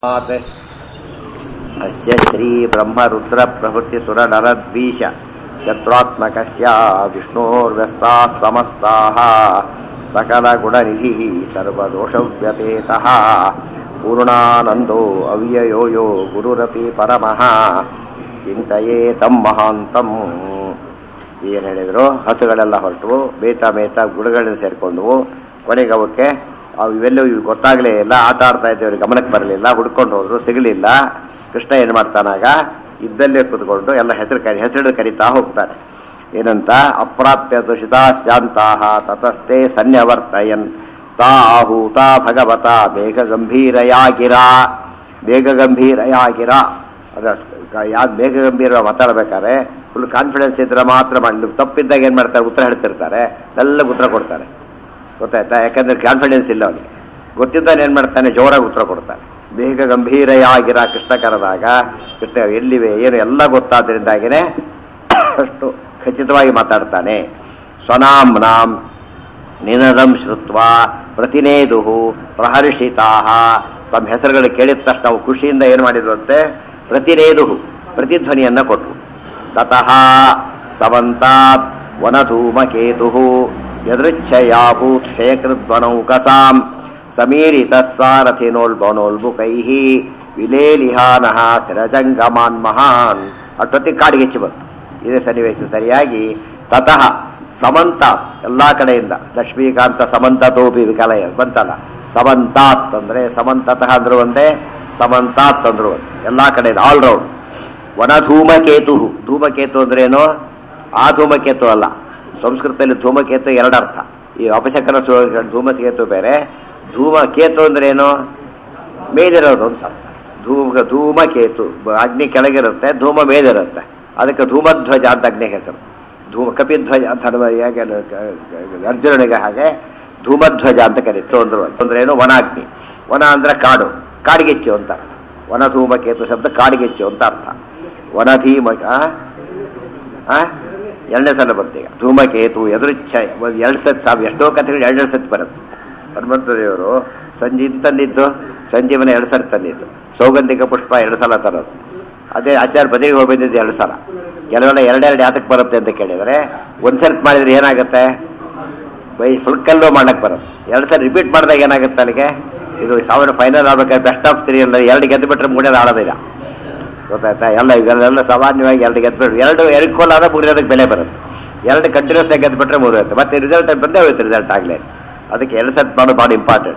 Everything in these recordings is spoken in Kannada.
ಮಾತ್ ಅಸ್ಯ ಶ್ರೀ ಬ್ರಹ್ಮರುದ್ರ ಪ್ರಭೃತಿ ಸುರನರದ್ವೀಶ ಶತ್ರುತ್ಮಕಸ್ಯ ವಿಷ್ಣೋರ್ವ್ಯಸ್ತಾಃ ಸಮಸ್ತಾಃ ಸಕಲಗುಣನಿಧಿಃ ಸರ್ವದೋಷವ್ಯಪೇತಃ ಪೂರ್ಣಾನಂದೋ ಅವ್ಯಯೋ ಯೋ ಗುರುರಪಿ ಪರಮಃ ಚಿಂತೆಯೇ ತಂ ಮಹಾಂತಂ ಏನು ಹೇಳಿದ್ರು ಹಸುಗಳೆಲ್ಲ ಹೊರಟವು ಬೇತ ಮೇತ ಗುಡುಗಳಿಂದ ಸೇರ್ಕೊಂಡವು ಕೊನೆಗೆ ಅವಕ್ಕೆ ಅವು ಇವೆಲ್ಲವೂ ಇವು ಗೊತ್ತಾಗಲೇ ಇಲ್ಲ ಆಟ ಆಡ್ತಾ ಇದ್ದೇವ್ರಿಗೆ ಗಮನಕ್ಕೆ ಬರಲಿಲ್ಲ ಹುಡ್ಕೊಂಡು ಹೋದ್ರು ಸಿಗಲಿಲ್ಲ ಕೃಷ್ಣ ಏನು ಮಾಡ್ತಾನಾಗ ಇದ್ದಲ್ಲೇ ಕೂತ್ಕೊಂಡು ಎಲ್ಲ ಹೆಸರು ಕರಿ ಹೆಸರು ಕರಿತಾ ಹೋಗ್ತಾನೆ ಏನಂತ ಅಪ್ರಾಪ್ಯ ದುಷಿತ ಶಾಂತಾಹ ತತಸ್ತೆ ಸನ್ಯವರ್ತಯನ್ ತಾ ಆಹೂತ ಭಗವತ ಬೇಗ ಗಂಭೀರಯಾಗಿರ ಬೇಗ ಗಂಭೀರಯಾಗಿರ ಅದ ಯಾವ್ದು ಬೇಗ ಗಂಭೀರ ಮಾತಾಡ್ಬೇಕಾದ್ರೆ ಫುಲ್ ಕಾನ್ಫಿಡೆನ್ಸ್ ಇದ್ರೆ ಮಾತ್ರ ಮಾಡಿ ತಪ್ಪಿದ್ದಾಗ ಏನು ಮಾಡ್ತಾರೆ ಉತ್ತರ ಹೇಳ್ತಿರ್ತಾರೆ ಎಲ್ಲ ಉತ್ತರ ಕೊಡ್ತಾರೆ ಗೊತ್ತಾಯ್ತಾ ಯಾಕಂದ್ರೆ ಕಾನ್ಫಿಡೆನ್ಸ್ ಇಲ್ಲ ಅವನಿಗೆ ಗೊತ್ತಿದ್ದಾನೆ ಏನು ಮಾಡ್ತಾನೆ ಜೋರಾಗಿ ಉತ್ತರ ಕೊಡ್ತಾನೆ ಬೇಗ ಗಂಭೀರೆಯಾಗಿರ ಕೃಷ್ಣ ಕರೆದಾಗ ಕೃಷ್ಣ ಎಲ್ಲಿವೆ ಏನು ಎಲ್ಲ ಗೊತ್ತಾದ್ರಿಂದಾಗಿನೇ ಅಷ್ಟು ಖಚಿತವಾಗಿ ಮಾತಾಡ್ತಾನೆ ಸ್ವನಾಂ ನಾಂ ನಿನದಂ ಶ್ರುತ್ವ ಪ್ರತಿನೇದು ಪ್ರಹರ್ಷಿತಾ ತಮ್ಮ ಹೆಸರುಗಳು ಕೇಳಿದ ತಕ್ಷಣ ನಾವು ಖುಷಿಯಿಂದ ಏನು ಮಾಡಿದ್ವಂತೆ ಪ್ರತಿನೇದು ಪ್ರತಿಧ್ವನಿಯನ್ನು ಕೊಟ್ಟರು ತತಃ ಸಮಂತಾತ್ ವನಧೂಮಕೇತು ಯದೃಚ್ಛಯಾಭೂತ್ ಕ್ಷಯಕೃದ್ವನೌಕಸಾಂ ಸಮೀರಿತ ಸಾರಥಿನೋಲ್ಬನೋಲ್ಬುಕೈ ವಿಲೇಲಿಹಾನಃ ಸ್ಥಿರಜಂಗಮಾನ್ ಮಹಾನ್ ಅಷ್ಟೊತ್ತಿಗೆ ಕಾಡಿಗೆಚ್ಚಿ ಬಂತು ಇದೇ ಸನ್ನಿವೇಶ ಸರಿಯಾಗಿ ತತಃ ಸಮಂತ ಎಲ್ಲಾ ಕಡೆಯಿಂದ ಲಕ್ಷ್ಮೀಕಾಂತ ಸಮಂತತೋಪಿ ವಿಕಲಯ ಬಂತಲ್ಲ ಸಮಂತಾತ್ ಅಂದ್ರೆ ಸಮಂತತಃ ಅಂದ್ರು ಒಂದೇ ಸಮಂತಾತ್ ಅಂದ್ರು ಒಂದೇ ಎಲ್ಲಾ ಕಡೆಯಿಂದ ಆಲ್ ರೌಂಡ್ ವನಧೂಮಕೇತು ಧೂಮಕೇತು ಅಂದ್ರೇನು ಆ ಧೂಮಕೇತು ಅಲ್ಲ ಸಂಸ್ಕೃತದಲ್ಲಿ ಧೂಮಕೇತು ಎರಡರ್ಥ ಈ ಅಪಶಕನ ಧೂಮಕೇತು ಬೇರೆ ಧೂಮಕೇತು ಅಂದ್ರೇನು ಮೇಲಿರೋದು ಅಂತ ಅರ್ಥ ಧೂಮ ಧೂಮಕೇತು ಅಗ್ನಿ ಕೆಳಗಿರುತ್ತೆ ಧೂಮ ಮೇಲಿರುತ್ತೆ ಅದಕ್ಕೆ ಧೂಮಧ್ವಜ ಅಂತ ಅಗ್ನಿ ಹೆಸರು ಧೂಮ ಕಪಿಧ್ವಜ ಅಂತ ಹೇಗೆ ಅರ್ಜುನನಿಗೆ ಹಾಗೆ ಧೂಮಧ್ವಜ ಅಂತ ಕರೀತು ಅಂದ್ರು ಅಂದ್ರೇನು ವನಾಗ್ನಿ ವನ ಅಂದ್ರೆ ಕಾಡು ಕಾಡಿಗೆಚ್ಚು ಅಂತ ಅರ್ಥ ವನ ಧೂಮಕೇತು ಶಬ್ದ ಕಾಡಿಗೆಚ್ಚು ಅಂತ ಅರ್ಥ ವನಧೀಮ ಎರಡನೇ ಸಲ ಬರ್ತೀಗ ಧೂಮಕೇತು ಎದುರಿಚ್ಛ ಎರಡು ಸತ್ ಸಾವು ಎಷ್ಟೋ ಕಥೆಗಳು ಎರಡು ಸತಿ ಬರುತ್ತೆ ಹನುಮಂತ ದೇವರು ಸಂಜೆ ತಂದಿದ್ದು ಸಂಜೀವನ ಎರಡು ಸಲ ತಂದಿದ್ದು ಸೌಗಂಧಿಕ ಪುಷ್ಪ ಎರಡು ಸಲ ತರೋದು ಅದೇ ಆಚಾರ್ಯ ಬದಿಗೆ ಹೋಗಿ ಬಂದಿದ್ದು ಎರಡು ಸಲ ಕೆಲವೆಲ್ಲ ಎರಡೆರಡು ಯಾತಕ್ಕೆ ಬರುತ್ತೆ ಅಂತ ಕೇಳಿದರೆ ಒಂದು ಸರ್ತಿ ಮಾಡಿದ್ರೆ ಏನಾಗುತ್ತೆ ಬೈ ಫುಲ್ಕಲ್ಲೂ ಮಾಡಕ್ಕೆ ಬರುತ್ತೆ ಎರಡು ಸಲ ರಿಪೀಟ್ ಮಾಡಿದಾಗ ಏನಾಗುತ್ತೆ ಅಲ್ಲಿಗೆ ಇದು ಸಾವಿರ ಫೈನಲ್ ಆಗ್ಬೇಕಾದ್ರೆ ಬೆಸ್ಟ್ ಆಫ್ ತ್ರೀ ಅಲ್ಲ ಎರಡು ಗೆದ್ದು ಬಿಟ್ರೆ ಮೂಡೋದು ಆಡೋದಿಲ್ಲ ಗೊತ್ತಾಯ್ತಾ ಎಲ್ಲ ಇವೆಲ್ಲ ಸಾಮಾನ್ಯವಾಗಿ ಎರಡು ಗೆದ್ದು ಬಿಟ್ರೆ ಎರಡು ಎರಡು ಕೋಲ್ ಆದ್ರೆ ಮೂರಿರೋದಕ್ಕೆ ಬೆಲೆ ಬರುತ್ತೆ ಎರಡು ಕಂಟಿನ್ಯೂಸ್ ಆಗಿ ಗೆದ್ದು ಬಿಟ್ರೆ ಮೂರು ಇರುತ್ತೆ ಮತ್ತೆ ರಿಸಲ್ಟ್ ಬಂದೇ ಹೋಯ್ತು ರಿಸಲ್ಟ್ ಆಗಲೇ ಅದಕ್ಕೆ ಎರಡು ಸತ್ ಮಾಡೋದು ಭಾಳ ಇಂಪಾರ್ಟೆಂಟ್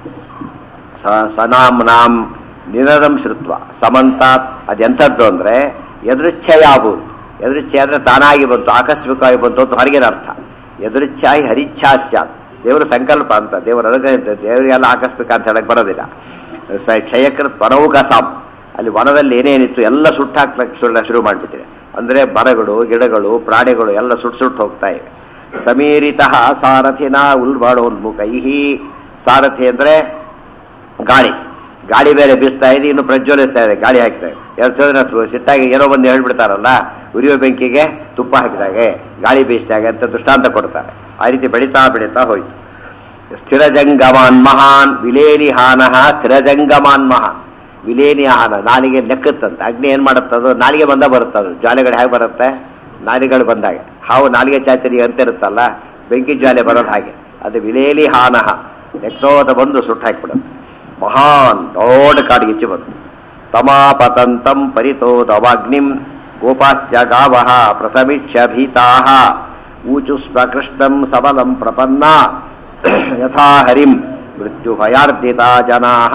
ಸನಾಮ್ ನಾಮ್ ನಿನದಂ ಶ್ರುತ್ವ ಸಮಂತಾತ್ ಅದೆಂಥದ್ದು ಅಂದರೆ ಎದುರಿಚ್ಛೆಯಾಗುವುದು ಎದುರಿಚ್ಛೆ ಅಂದರೆ ತಾನಾಗಿ ಬಂತು ಆಕಸ್ಮಿಕವಾಗಿ ಬಂತು ಅಂತ ಹೊರಗಿನ ಅರ್ಥ ಎದುರಿಚ್ಛಾಯಿ ಹರಿಚ್ಛಾ ಸ್ಯಾತ್ ದೇವರ ಸಂಕಲ್ಪ ಅಂತ ದೇವರ ಅನುಗ್ರಹ ದೇವರಿಗೆಲ್ಲ ಆಕಸ್ಮಿಕ ಅಂತ ಹೇಳಕ್ ಬರೋದಿಲ್ಲ ಕ್ಷಯಕೃತ್ ವನೌಕಸಾಂ ಅಲ್ಲಿ ವನದಲ್ಲಿ ಏನೇನಿತ್ತು ಎಲ್ಲ ಸುಟ್ಟಾಕ್ಲಕ್ಕೆ ಸುಳ್ಳ ಶುರು ಮಾಡಿಬಿಟ್ಟಿದೆ ಅಂದರೆ ಮರಗಳು ಗಿಡಗಳು ಪ್ರಾಣಿಗಳು ಎಲ್ಲ ಸುಟ್ಟು ಸುಟ್ಟು ಹೋಗ್ತಾ ಇವೆ ಸಮೀರಿತ ಸಾರಥಿನ ಉಲ್ಬಾಡೋನ್ಮುಖೈ ಸಾರಥಿ ಅಂದರೆ ಗಾಳಿ ಗಾಳಿ ಬೇರೆ ಬೀಸ್ತಾ ಇದೆ ಇನ್ನು ಪ್ರಜ್ವಲಿಸ್ತಾ ಇದೆ ಗಾಳಿ ಹಾಕ್ತಾ ಇದೆ ಎರಡು ಸಿಟ್ಟಾಗಿ ಏನೋ ಬಂದು ಹೇಳ್ಬಿಡ್ತಾರಲ್ಲ ಉರಿಯೋ ಬೆಂಕಿಗೆ ತುಪ್ಪ ಹಾಕಿದಾಗೆ ಗಾಳಿ ಬೀಸಿದಾಗ ಅಂತ ದೃಷ್ಟಾಂತ ಕೊಡ್ತಾರೆ ಆ ರೀತಿ ಬೆಳೀತಾ ಬೆಳೀತಾ ಹೋಯ್ತು ಸ್ಥಿರಜಂಗಮಾನ್ ಮಹಾನ್ ವಿಲೇಲಿಹಾನಃ ಸ್ಥಿರಜಂಗಮಾನ್ ಮಹಾನ್ ವಿಲೇನಿಹಾನ ನಾಲಿಗೆ ಲೆಕ್ಕತ್ತಂತೆ ಅಗ್ನಿ ಏನು ಮಾಡುತ್ತದು ನಾಲಿಗೆ ಬಂದ ಬರುತ್ತದು ಜ್ವಾಲೆಗಳು ಹೇಗೆ ಬರುತ್ತೆ ನಾಲಿಗಳು ಬಂದಾಗ ಹಾವು ನಾಲಿಗೆ ಚಾಚರಿ ಅಂತ ಇರುತ್ತಲ್ಲ ಬೆಂಕಿ ಜ್ವಾಲೆ ಬರೋದು ಹಾಗೆ ಅದು ವಿಲೇಲಿಹಾನಃ ಲೆಕ್ನೋತ ಬಂದು ಸುಟ್ಟು ಹಾಕಿಬಿಡೋದು ಮಹಾನ್ ದೊಡ್ಡ ಕಾಡಿಗಿಚ್ಚಿ ಬಂತು ತಮಾಪತಂತಂ ಪರಿತೋ ದವಾಗ್ನಿಂ ಗೋಪಾಶ್ಚ ಗಾವಃ ಪ್ರಸಮೀಕ್ಷ ಭೀತಾಃ ಊಚುಸ್ವ ಕೃಷ್ಣಂ ಸಬಲಂ ಪ್ರಪನ್ನ ಯಥಾ ಹರಿಂ ಮೃತ್ಯು ಭಯಾರ್ಧಿತಾ ಜನಾಃ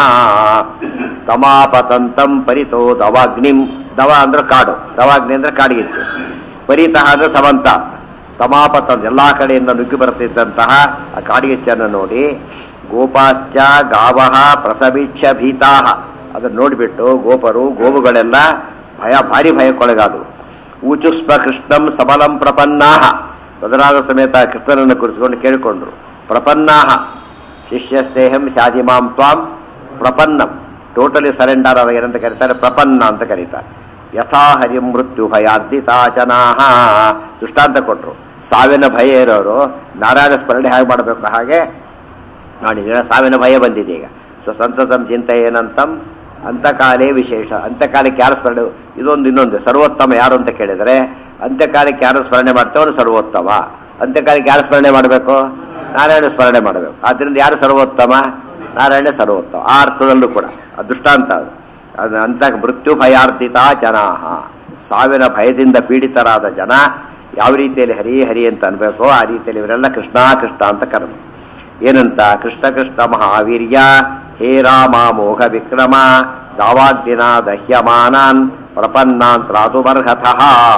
ತಮಾಪತಂತಂ ಪರಿತೋ ದವಾಗ್ನಿಂ ದವ ಅಂದ್ರೆ ಕಾಡು ದವಾಗ್ನಿ ಅಂದ್ರೆ ಕಾಡಿಗಿತ್ತು ಪರಿತಃ ಅಂದ್ರೆ ಸಮಂತ ತಮಾಪತ ಎಲ್ಲಾ ಕಡೆಯಿಂದ ನುಗ್ಗಿ ಬರುತ್ತಿದ್ದಂತಹ ಆ ಕಾಡಿಗೆಚ್ಚನ್ನು ನೋಡಿ ಗೋಪಾಶ್ಚ ಗಾವಹ ಪ್ರಸವೀಕ್ಷ ಭೀತಾಹ ಅದನ್ನು ನೋಡಿಬಿಟ್ಟು ಗೋಪರು ಗೋವುಗಳೆಲ್ಲ ಭಯ ಭಾರಿ ಭಯಕ್ಕೊಳಗಾದವು ಊಚುಸ್ಪ ಕೃಷ್ಣಂ ಸಬಲಂ ಪ್ರಪನ್ನಾಹ ಮೊದಲಾದ ಸಮೇತ ಕೃಷ್ಣನನ್ನು ಕುರಿತುಕೊಂಡು ಕೇಳಿಕೊಂಡ್ರು ಪ್ರಪನ್ನಾಹ ಶಿಷ್ಯ ಸ್ನೇಹಂ ಶಾದಿಮಾಂ ತ್ವಾಂ ಪ್ರಪನ್ನಂ ಟೋಟಲಿ ಸರೆಂಡರ್ ಅವ ಏನಂತ ಕರೀತಾರೆ ಪ್ರಪನ್ನ ಅಂತ ಕರೀತಾರೆ ಯಥಾ ಹರಿಂ ಮೃತ್ಯು ಭಯಾರ್ಧಿತಾ ಜನಾಹ ದೃಷ್ಟಾಂತ ಕೊಟ್ಟರು ಸಾವಿನ ಭಯ ಇರೋರು ನಾರಾಯಣ ಸ್ಮರಣೆ ಹೇಗೆ ಮಾಡಬೇಕು ಹಾಗೆ ನೋಡಿ ಸಾವಿನ ಭಯ ಬಂದಿದೆ ಈಗ ಸೊ ಸಂತತಂ ಚಿಂತೆ ಏನಂತಂ ಅಂತಕಾಲೇ ವಿಶೇಷ ಅಂತ್ಯಕಾಲಕ್ಕೆ ಯಾರು ಸ್ಮರಣೆ ಇದೊಂದು ಇನ್ನೊಂದು ಸರ್ವೋತ್ತಮ ಯಾರು ಅಂತ ಕೇಳಿದರೆ ಅಂತ್ಯಕಾಲಕ್ಕೆ ಯಾರು ಸ್ಮರಣೆ ಮಾಡ್ತೇವೆ ಅವನು ಸರ್ವೋತ್ತಮ ಅಂತ್ಯಕಾಲಕ್ಕೆ ಯಾರು ಸ್ಮರಣೆ ಮಾಡಬೇಕು ನಾರಾಯಣ ಸ್ಮರಣೆ ಮಾಡಬೇಕು ಆದ್ದರಿಂದ ಯಾರು ಸರ್ವೋತ್ತಮ ನಾರಾಯಣ ಸರ್ವೋತ್ತಮ ಆ ಅರ್ಥದಲ್ಲೂ ಕೂಡ ಅದು ದೃಷ್ಟಾಂತ ಅದು ಅದು ಅಂತ ಮೃತ್ಯು ಭಯಾರ್ಧಿತ ಜನಾಹ ಸಾವಿನ ಭಯದಿಂದ ಪೀಡಿತರಾದ ಜನ ಯಾವ ರೀತಿಯಲ್ಲಿ ಹರಿ ಹರಿ ಅಂತ ಅನ್ಬೇಕೋ ಆ ರೀತಿಯಲ್ಲಿ ಇವರೆಲ್ಲ ಕೃಷ್ಣ ಕೃಷ್ಣ ಅಂತ ಕರೆದು ಏನಂತ ಕೃಷ್ಣ ಕೃಷ್ಣ ಮಹಾವೀರ್ಯ ಹೇ ರಾಮ ಮೋಹ ವಿಕ್ರಮ ದಾವಾಗ್ನಿನ ದಹ್ಯಮಾನಾನ್ ಪ್ರಪನ್ನಾನ್ ತ್ರಾತುಮರ್ಹತಃ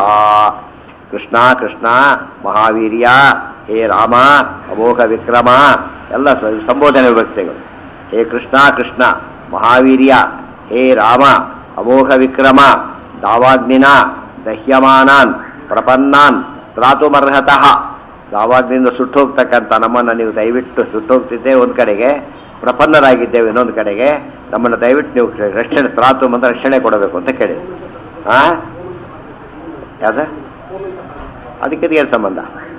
ಕೃಷ್ಣ ಕೃಷ್ಣ ಮಹಾವೀರ್ಯ ಹೇ ರಾಮ ಅಮೋಘ ವಿಕ್ರಮ ಎಲ್ಲ ಸ- ಸಂಬೋಧನೆ ವ್ಯಕ್ತಿಗಳು ಹೇ ಕೃಷ್ಣ ಕೃಷ್ಣ ಮಹಾವೀರ್ಯ ಹೇ ರಾಮ ಅಮೋಘ ವಿಕ್ರಮ ದಾವಾಗ್ನಿನ ದಹ್ಯಮಾನಾನ್ ಪ್ರಪನ್ನಾನ್ ತ್ರಾತುಮರ್ಹತಃ ದಾವಾಗ್ನಿಂದ ಸುಟ್ಟೋಗ್ತಕ್ಕಂಥ ನಮ್ಮನ್ನು ನೀವು ದಯವಿಟ್ಟು ಸುಟ್ಟೋಗ್ತಿದ್ದೆ ಒಂದು ಕಡೆಗೆ ಪ್ರಪನ್ನರಾಗಿದ್ದೇವೆ ಇನ್ನೊಂದು ಕಡೆಗೆ ನಮ್ಮನ್ನು ದಯವಿಟ್ಟು ನೀವು ರಕ್ಷಣೆ ತ್ರಾತು ಅಂತ ರಕ್ಷಣೆ ಕೊಡಬೇಕು ಅಂತ ಕೇಳಿ ಆ ಯಾವ್ದ ಅದಕ್ಕೆ ಏನು ಸಂಬಂಧ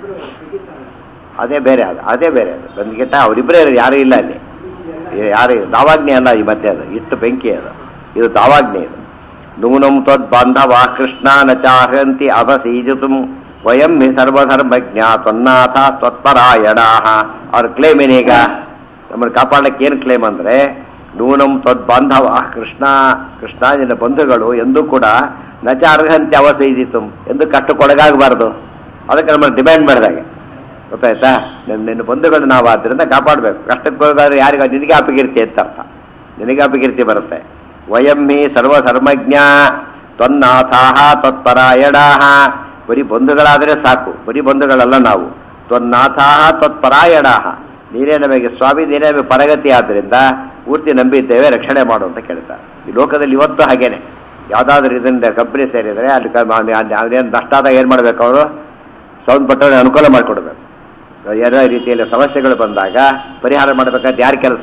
ಅದೇ ಬೇರೆ ಅದು ಅದೇ ಬೇರೆ ಅದು ಬಂದ್ಗಿಟ್ಟ ಅವರಿಬ್ಬರೇ ಯಾರೂ ಇಲ್ಲ ಅಲ್ಲಿ ಏ- ಯಾರು ದಾವಾಗ್ನಿ ಅಲ್ಲ ಈ ಮಧ್ಯೆ ಅದು ಇಟ್ಟು ಬೆಂಕಿ ಅದು ಇದು ದಾವಾಗ್ನಿ ಇದು ನೂನಂ ತ್ವದ್ ಬಾಂಧವ ಕೃಷ್ಣ ನ ಚಾಹಂತಿ ಅವಸೀಜಿತು ವಯಂ ಹಿ ಸರ್ವಧರ್ಮಜ್ಞ ತ್ವನ್ನಾಥ ತ್ವತ್ಪರಾಯಣಾ ಅವ್ರ ಕ್ಲೇಮ್ ಏನೀಗ ನಮ್ಮನ್ನು ಕಾಪಾಡಲಿಕ್ಕೆ ಏನು ಕ್ಲೇಮ್ ಅಂದರೆ ನೂನಂ ತ್ವದ್ ಬಾಂಧವ ಕೃಷ್ಣ ಕೃಷ್ಣ ನಿನ್ನ ಬಂಧುಗಳು ಎಂದೂ ಕೂಡ ನಚ ಅರ್ಹಂತೆ ಅವಸೈದಿತು ಎಂದು ಕಷ್ಟಕ್ಕೊಳಗಾಗಬಾರ್ದು ಅದಕ್ಕೆ ನಮ್ಮನ್ನು ಡಿಮ್ಯಾಂಡ್ ಮಾಡಿದಾಗೆ ಗೊತ್ತಾಯ್ತಾ ನಿನ್ನ ನಿನ್ನ ಬಂಧುಗಳು ನಾವು ಆದ್ದರಿಂದ ಕಾಪಾಡಬೇಕು ಕಷ್ಟಕ್ಕೆ ಹೋಗಾದ್ರೆ ಯಾರಿಗ ನಿನಗೆ ಅಪಕೀರ್ತಿ ಅಂತ ಅರ್ಥ ನಿನಗೆ ಅಪಕೀರ್ತಿ ಬರುತ್ತೆ ವಯಂ ಹಿ ಸರ್ವಧರ್ಮಜ್ಞ ತ್ವನ್ನಾಥಾಹ ತ್ವತ್ಪರಾಯಣಾಹ ಬರೀ ಬಂಧುಗಳಾದರೆ ಸಾಕು ಬರೀ ಬಂಧುಗಳಲ್ಲ ನಾವು ತ್ವನ್ನಾಥಾಹ ತ್ವತ್ಪರಾಯಣಾಹ ನೀನೇ ನಮಗೆ ಸ್ವಾಮಿ ನೀನೇ ನಮಗೆ ಪರಗತಿ ಆದ್ದರಿಂದ ಪೂರ್ತಿ ನಂಬಿದ್ದೇವೆ ರಕ್ಷಣೆ ಮಾಡು ಅಂತ ಕೇಳ್ತಾರೆ ಈ ಲೋಕದಲ್ಲಿ ಇವತ್ತು ಹಾಗೇನೆ ಯಾವುದಾದ್ರೂ ಇದರಿಂದ ಕಂಪ್ನಿ ಸೇರಿದರೆ ಅಲ್ಲಿ ಕ- ಅವನೇನು ನಷ್ಟ ಆದಾಗ ಏನು ಮಾಡಬೇಕು ಅವರು ಸಂಬಂಧಪಟ್ಟವ್ರಿಗೆ ಅನುಕೂಲ ಮಾಡಿಕೊಡ್ಬೇಕು ಏನೋ ರೀತಿಯಲ್ಲಿ ಸಮಸ್ಯೆಗಳು ಬಂದಾಗ ಪರಿಹಾರ ಮಾಡಬೇಕಾದ್ರೆ ಯಾರ ಕೆಲಸ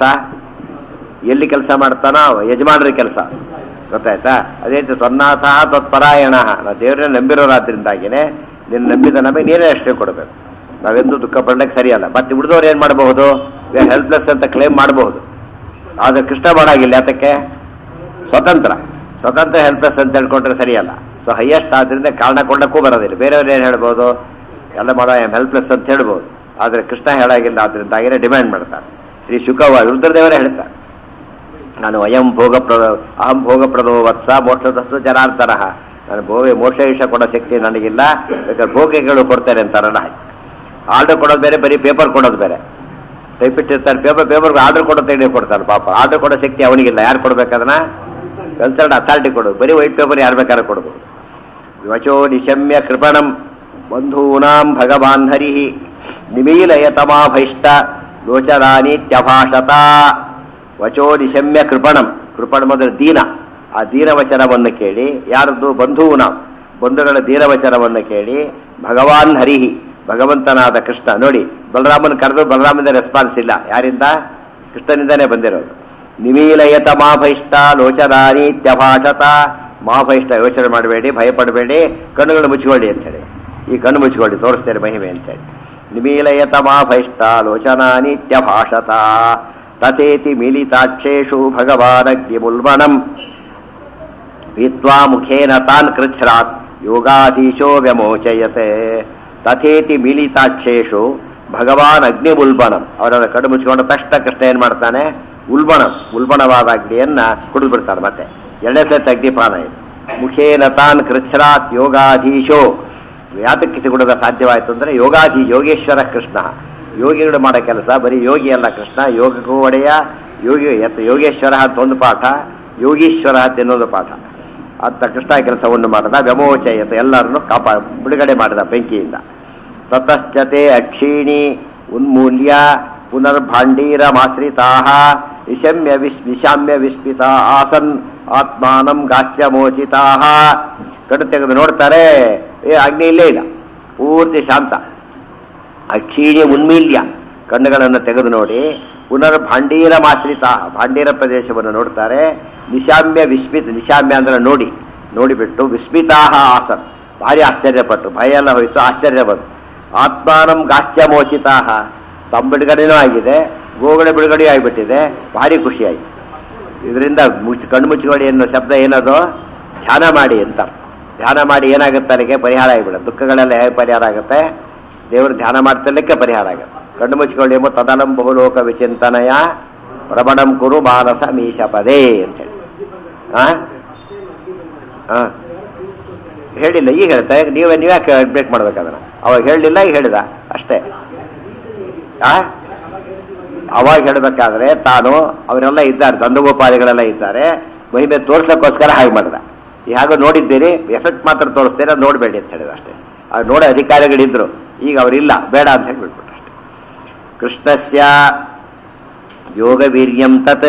ಎಲ್ಲಿ ಕೆಲಸ ಮಾಡ್ತಾನೋ ಯಜಮಾನರ ಕೆಲಸ ಗೊತ್ತಾಯ್ತಾ ಅದೇ ರೀತಿ ತ್ವನ್ನಾಥ ತ್ವತ್ಪರಾಯಣ ನಾವು ದೇವರನ್ನ ನಂಬಿರೋರಾದ್ರಿಂದಾಗಿನೇ ನಿನ್ನ ನಂಬಿದ ನಮಗೆ ನೀನೇ ಅಷ್ಟೇ ಕೊಡಬೇಕು ನಾವೆಂದೂ ದುಃಖ ಪಡ್ಲಿಕ್ಕೆ ಸರಿಯಲ್ಲ ಮತ್ತೆ ಉಳಿದವ್ರು ಏನು ಮಾಡಬಹುದು ಹೆಲ್ಪ್ಲೆಸ್ ಅಂತ ಕ್ಲೇಮ್ ಮಾಡಬಹುದು ಆದರೆ ಕೃಷ್ಣ ಮಾಡಾಗಿಲ್ಲ ಯಾತಕ್ಕೆ ಸ್ವತಂತ್ರ ಸ್ವತಂತ್ರ ಹೆಲ್ಪ್ಲೆಸ್ ಅಂತ ಹೇಳ್ಕೊಂಡ್ರೆ ಸರಿಯಲ್ಲ ಸೊ ಹೈಯೆಸ್ಟ್ ಆದ್ರಿಂದ ಕಾರಣ ಕೊಂಡಕ್ಕೂ ಬರೋದಿಲ್ಲ ಬೇರೆಯವ್ರು ಏನು ಹೇಳ್ಬೋದು ಎಲ್ಲ ಮಾಡೋ ಐ ಹೆಲ್ಪ್ಲೆಸ್ ಅಂತ ಹೇಳ್ಬೋದು ಆದರೆ ಕೃಷ್ಣ ಹೇಳಾಗಿಲ್ಲ ಆದ್ರಿಂದಾಗಿನೇ ಡಿಮ್ಯಾಂಡ್ ಮಾಡ್ತಾರೆ ಶ್ರೀ ಶುಕವ ರುದ್ರದೇವರೇ ಹೇಳ್ತಾರೆ ನಾನು ಅಯಂ ಭೋಗಪ್ರದ ಅಹಂ ಭೋಗಪ್ರದೋ ವತ್ಸ ಮೋಕ್ಷದಸ್ತು ಜನಾರ್ದನ ನಾನು ಭೋಗ ಮೋಕ್ಷ ಈಶ ಕೊಡೋ ಶಕ್ತಿ ನನಗಿಲ್ಲ ಬೇಕಾದ್ರೆ ಭೋಗಿಗಳು ಕೊಡ್ತಾರೆ ಅಂತಾರಲ್ಲ ಹಾಗೆ ಆರ್ಡರ್ ಕೊಡೋದು ಬೇರೆ ಬರೀ ಪೇಪರ್ ಕೊಡೋದು ಬೇರೆ ಟೈಪಿಟ್ಟಿರ್ತಾರೆ ಪೇಪರ್ ಪೇಪರ್ಗೆ ಆರ್ಡರ್ ಕೊಡೋ ತೆಗೆದು ಕೊಡ್ತಾರೆ ಪಾಪ ಆರ್ಡರ್ ಕೊಡೋ ಶಕ್ತಿ ಅವನಿಗಿಲ್ಲ ಯಾರು ಕೊಡ್ಬೇಕದನ್ನ ಕಲ್ಚರ್ಡ್ ಅಥಾರಿಟಿ ಕೊಡೋದು ಬರೀ ವೈಟ್ ಪೇಪರ್ ಯಾರು ಬೇಕಾದ್ರೂ ಕೊಡ್ಬೋದು ವಚೋ ನಿಶಮ್ಯ ಕೃಪಣಂ ಬಂಧೂನಾಂ ಭಗವಾನ್ ಹರಿ ನಿಮೀಲಯತಮಾಭೈಷ್ಟ ಲೋಚನಾನಿತ್ಯಭಾಷತ ವಚೋ ನಿಶಮ್ಯ ಕೃಪಣಂ ಕೃಪಣಂ ಅಂದ್ರೆ ದೀನ ಆ ದೀನವಚನವನ್ನು ಕೇಳಿ ಯಾರದ್ದು ಬಂಧೂನ ಬಂಧುಗಳ ದೀನವಚನವನ್ನು ಕೇಳಿ ಭಗವಾನ್ ಹರಿಹಿ ಭಗವಂತನಾದ ಕೃಷ್ಣ ನೋಡಿ ಬಲರಾಮನ ಕರೆದು ಬಲರಾಮನ ರೆಸ್ಪಾನ್ಸ್ ಇಲ್ಲ ಯಾರಿಂದ ಕೃಷ್ಣನಿಂದನೇ ಬಂದಿರೋದು ನಿಮೀಲಯತ ಮಾಭೈಷ್ಟ ಲೋಚನಾನಿತ್ಯಭಾಷತ ಮಾಭೈಷ್ಟ ಯೋಚನೆ ಮಾಡಬೇಡಿ ಭಯಪಡಬೇಡಿ ಕಣ್ಣುಗಳು ಮುಚ್ಚಿಕೊಳ್ಳಿ ಅಂತ ಹೇಳಿ ಈ ಕಣ್ಣು ಮುಚ್ಚಿಕೊಳ್ಳಿ ತೋರಿಸ್ತೇನೆ ಮಹಿಮೆ ಅಂತೇಳಿ ನಿಮೀಲಯತ ಮಾಭೈಷ್ಟ ಲೋಚನಾನಿತ್ಯಭಾಷತ ತಥೇತಿ ಮಿಲಿತಾಕ್ಷೇಷು ಭಗವಾನಗ್ನಿಮುಲ್ಬಣಂ ಪೀತ್ವಾ ಮುಖೇನ ತಾನ್ ಕೃಚ್ಛ್ರಾತ್ ಯೋಗಾಧೀಶೋ ವ್ಯಮೋಚಯತೆ ತಥೇತಿ ಮಿಲಿತಾಕ್ಷೇಷು ಭಗವಾನ್ ಅಗ್ನಿ ಉಲ್ಬಣಂ ಅವರನ್ನ ಕಡು ಮುಚ್ಚಿಕೊಂಡ ತಕ್ಷಣ ಕೃಷ್ಣ ಏನ್ ಮಾಡ್ತಾನೆ ಉಲ್ಬಣಂ ಉಲ್ಬಣವಾದ ಅಗ್ನಿಯನ್ನ ಕುಡಿದು ಬಿಡ್ತಾರೆ ಮತ್ತೆ ಎರಡನೇ ಸತಿ ಅಗ್ನಿಪಾನ ಇದು ಮುಖೇನ ತಾನ್ ಕೃಚ್ಛ್ರಾತ್ ಯೋಗಾಧೀಶೋ ಯಾತಕ್ಕೆ ಸಿಗುಡದ ಸಾಧ್ಯವಾಯಿತು ಅಂದ್ರೆ ಯೋಗಾಧಿ ಯೋಗೇಶ್ವರ ಕೃಷ್ಣ ಯೋಗಿಗಳು ಮಾಡೋ ಕೆಲಸ ಬರೀ ಯೋಗಿ ಅಲ್ಲ ಕೃಷ್ಣ ಯೋಗಕ್ಕೂ ಒಡೆಯ ಯೋಗಿ ಯತ್ ಯೋಗೇಶ್ವರ ಅಂತ ಒಂದು ಪಾಠ ಯೋಗೀಶ್ವರ ಅಂತ ಇನ್ನೊಂದು ಪಾಠ ಅಂತ ಕೃಷ್ಣ ಕೆಲಸವನ್ನು ಮಾಡಿದ ವ್ಯಮೋಚಯತ ಎಲ್ಲರನ್ನು ಕಾಪಾ ಬಿಡುಗಡೆ ಮಾಡಿದ ಬೆಂಕಿಯಿಂದ ತತಶ್ಚತೆ ಅಕ್ಷೀಣಿ ಉನ್ಮೂಲ್ಯ ಪುನರ್ಭಾಂಡೀರಮಾಶ್ರಿತಾ ನಿಶಮ್ಯ ವಿಸ್ ನಿಶಾಮ್ಯ ವಿಸ್ಮಿತ ಆಸನ್ ಆತ್ಮಾನಂ ಗಾಶ್ಚ ಮೋಚಿತಾ ಕಣ್ಣು ತೆಗೆದು ನೋಡ್ತಾರೆ ಏ ಅಗ್ನಿ ಇಲ್ಲೇ ಇಲ್ಲ ಪೂರ್ತಿ ಶಾಂತ ಅಕ್ಷೀಣಿ ಉನ್ಮೀಲ್ಯ ಕಣ್ಣುಗಳನ್ನು ತೆಗೆದು ನೋಡಿ ಪುನರ್ ಭಾಂಡೀರ ಮಾಶ್ರಿತ ಭಾಂಡೀರ ಪ್ರದೇಶವನ್ನು ನೋಡ್ತಾರೆ ನಿಶಾಮ್ಯ ವಿಸ್ಮಿತ ನಿಶಾಮ್ಯ ಅಂದ್ರೆ ನೋಡಿ ನೋಡಿಬಿಟ್ಟು ವಿಸ್ಮಿತಾಹ ಆಸನ್ ಭಾರಿ ಆಶ್ಚರ್ಯಪಟ್ಟು ಭಯ ಎಲ್ಲ ಹೋಯಿತು ಆಶ್ಚರ್ಯ ಬಂತು ಆತ್ಮಾನಂ ಗಾಶ್ಚ ಮೋಚಿತಾಹ ತಮ್ಮ ಬಿಡುಗಡೆನೂ ಆಗಿದೆ ಗೋಗಳ ಬಿಡುಗಡೆ ಆಗಿಬಿಟ್ಟಿದೆ ಭಾರಿ ಖುಷಿಯಾಯಿತು ಇದರಿಂದ ಮುಚ್ಚಿ ಕಣ್ಣು ಮುಚ್ಚಿಕೊಳ್ಳಿ ಅನ್ನೋ ಶಬ್ದ ಏನದು ಧ್ಯಾನ ಮಾಡಿ ಅಂತ ಧ್ಯಾನ ಮಾಡಿ ಏನಾಗುತ್ತೆ ಅಲ್ಲಿಗೆ ಪರಿಹಾರ ಆಗಿಬಿಡುತ್ತೆ ದುಃಖಗಳೆಲ್ಲ ಹೇಗೆ ಪರಿಹಾರ ಆಗುತ್ತೆ ದೇವರು ಧ್ಯಾನ ಮಾಡ್ತಿರ್ಲಿಕ್ಕೆ ಪರಿಹಾರ ಆಗುತ್ತೆ ಕಣ್ಣು ಮುಚ್ಚಿಕೊಳ್ಳಿ ಎಂಬ ತದಲಂ ಬಹುಲೋಕ ವಿಚಿಂತನಯ ಪ್ರಬಡಂ ಕುರು ಮಾನಸ ಮೀಶ ಪದೇ ಅಂತೇಳಿ ಆ ಆ. ಹೇಳಿಲ್ಲ ಈಗ ಹೇಳ್ತಾ ನೀವೇ ನೀವ್ಯಾಕೆ ಬ್ರೇಕ್ ಮಾಡ್ಬೇಕದನ್ನ ಅವಾಗ ಹೇಳಲಿಲ್ಲ ಈಗ ಹೇಳಿದ ಅಷ್ಟೇ ಆ ಅವಾಗ ಹೇಳಬೇಕಾದ್ರೆ ತಾನು ಅವರೆಲ್ಲ ಇದ್ದಾರೆ ದಂದಗೋಪಾದಿಗಳೆಲ್ಲ ಇದ್ದಾರೆ ಮಹಿಮೆ ತೋರ್ಸಕ್ಕೋಸ್ಕರ ಹಾಗೆ ಮಾಡಿದ ಈ ಹಾಗೆ ನೋಡಿದ್ದೀರಿ ಎಫೆಕ್ಟ್ ಮಾತ್ರ ತೋರಿಸ್ತೀರ ಅದ್ ನೋಡಬೇಡಿ ಅಂತ ಹೇಳಿದ ಅಷ್ಟೇ ಅದು ನೋಡೋ ಅಧಿಕಾರಿಗಳಿದ್ರು ಈಗ ಅವರಿಲ್ಲ ಬೇಡ ಅಂತ ಹೇಳಿ ಬಿಟ್ಬಿಟ್ರು ಅಷ್ಟೇ ಕೃಷ್ಣಸ್ಯ ಯೋಗ ವೀರ್ಯಂ ತತ್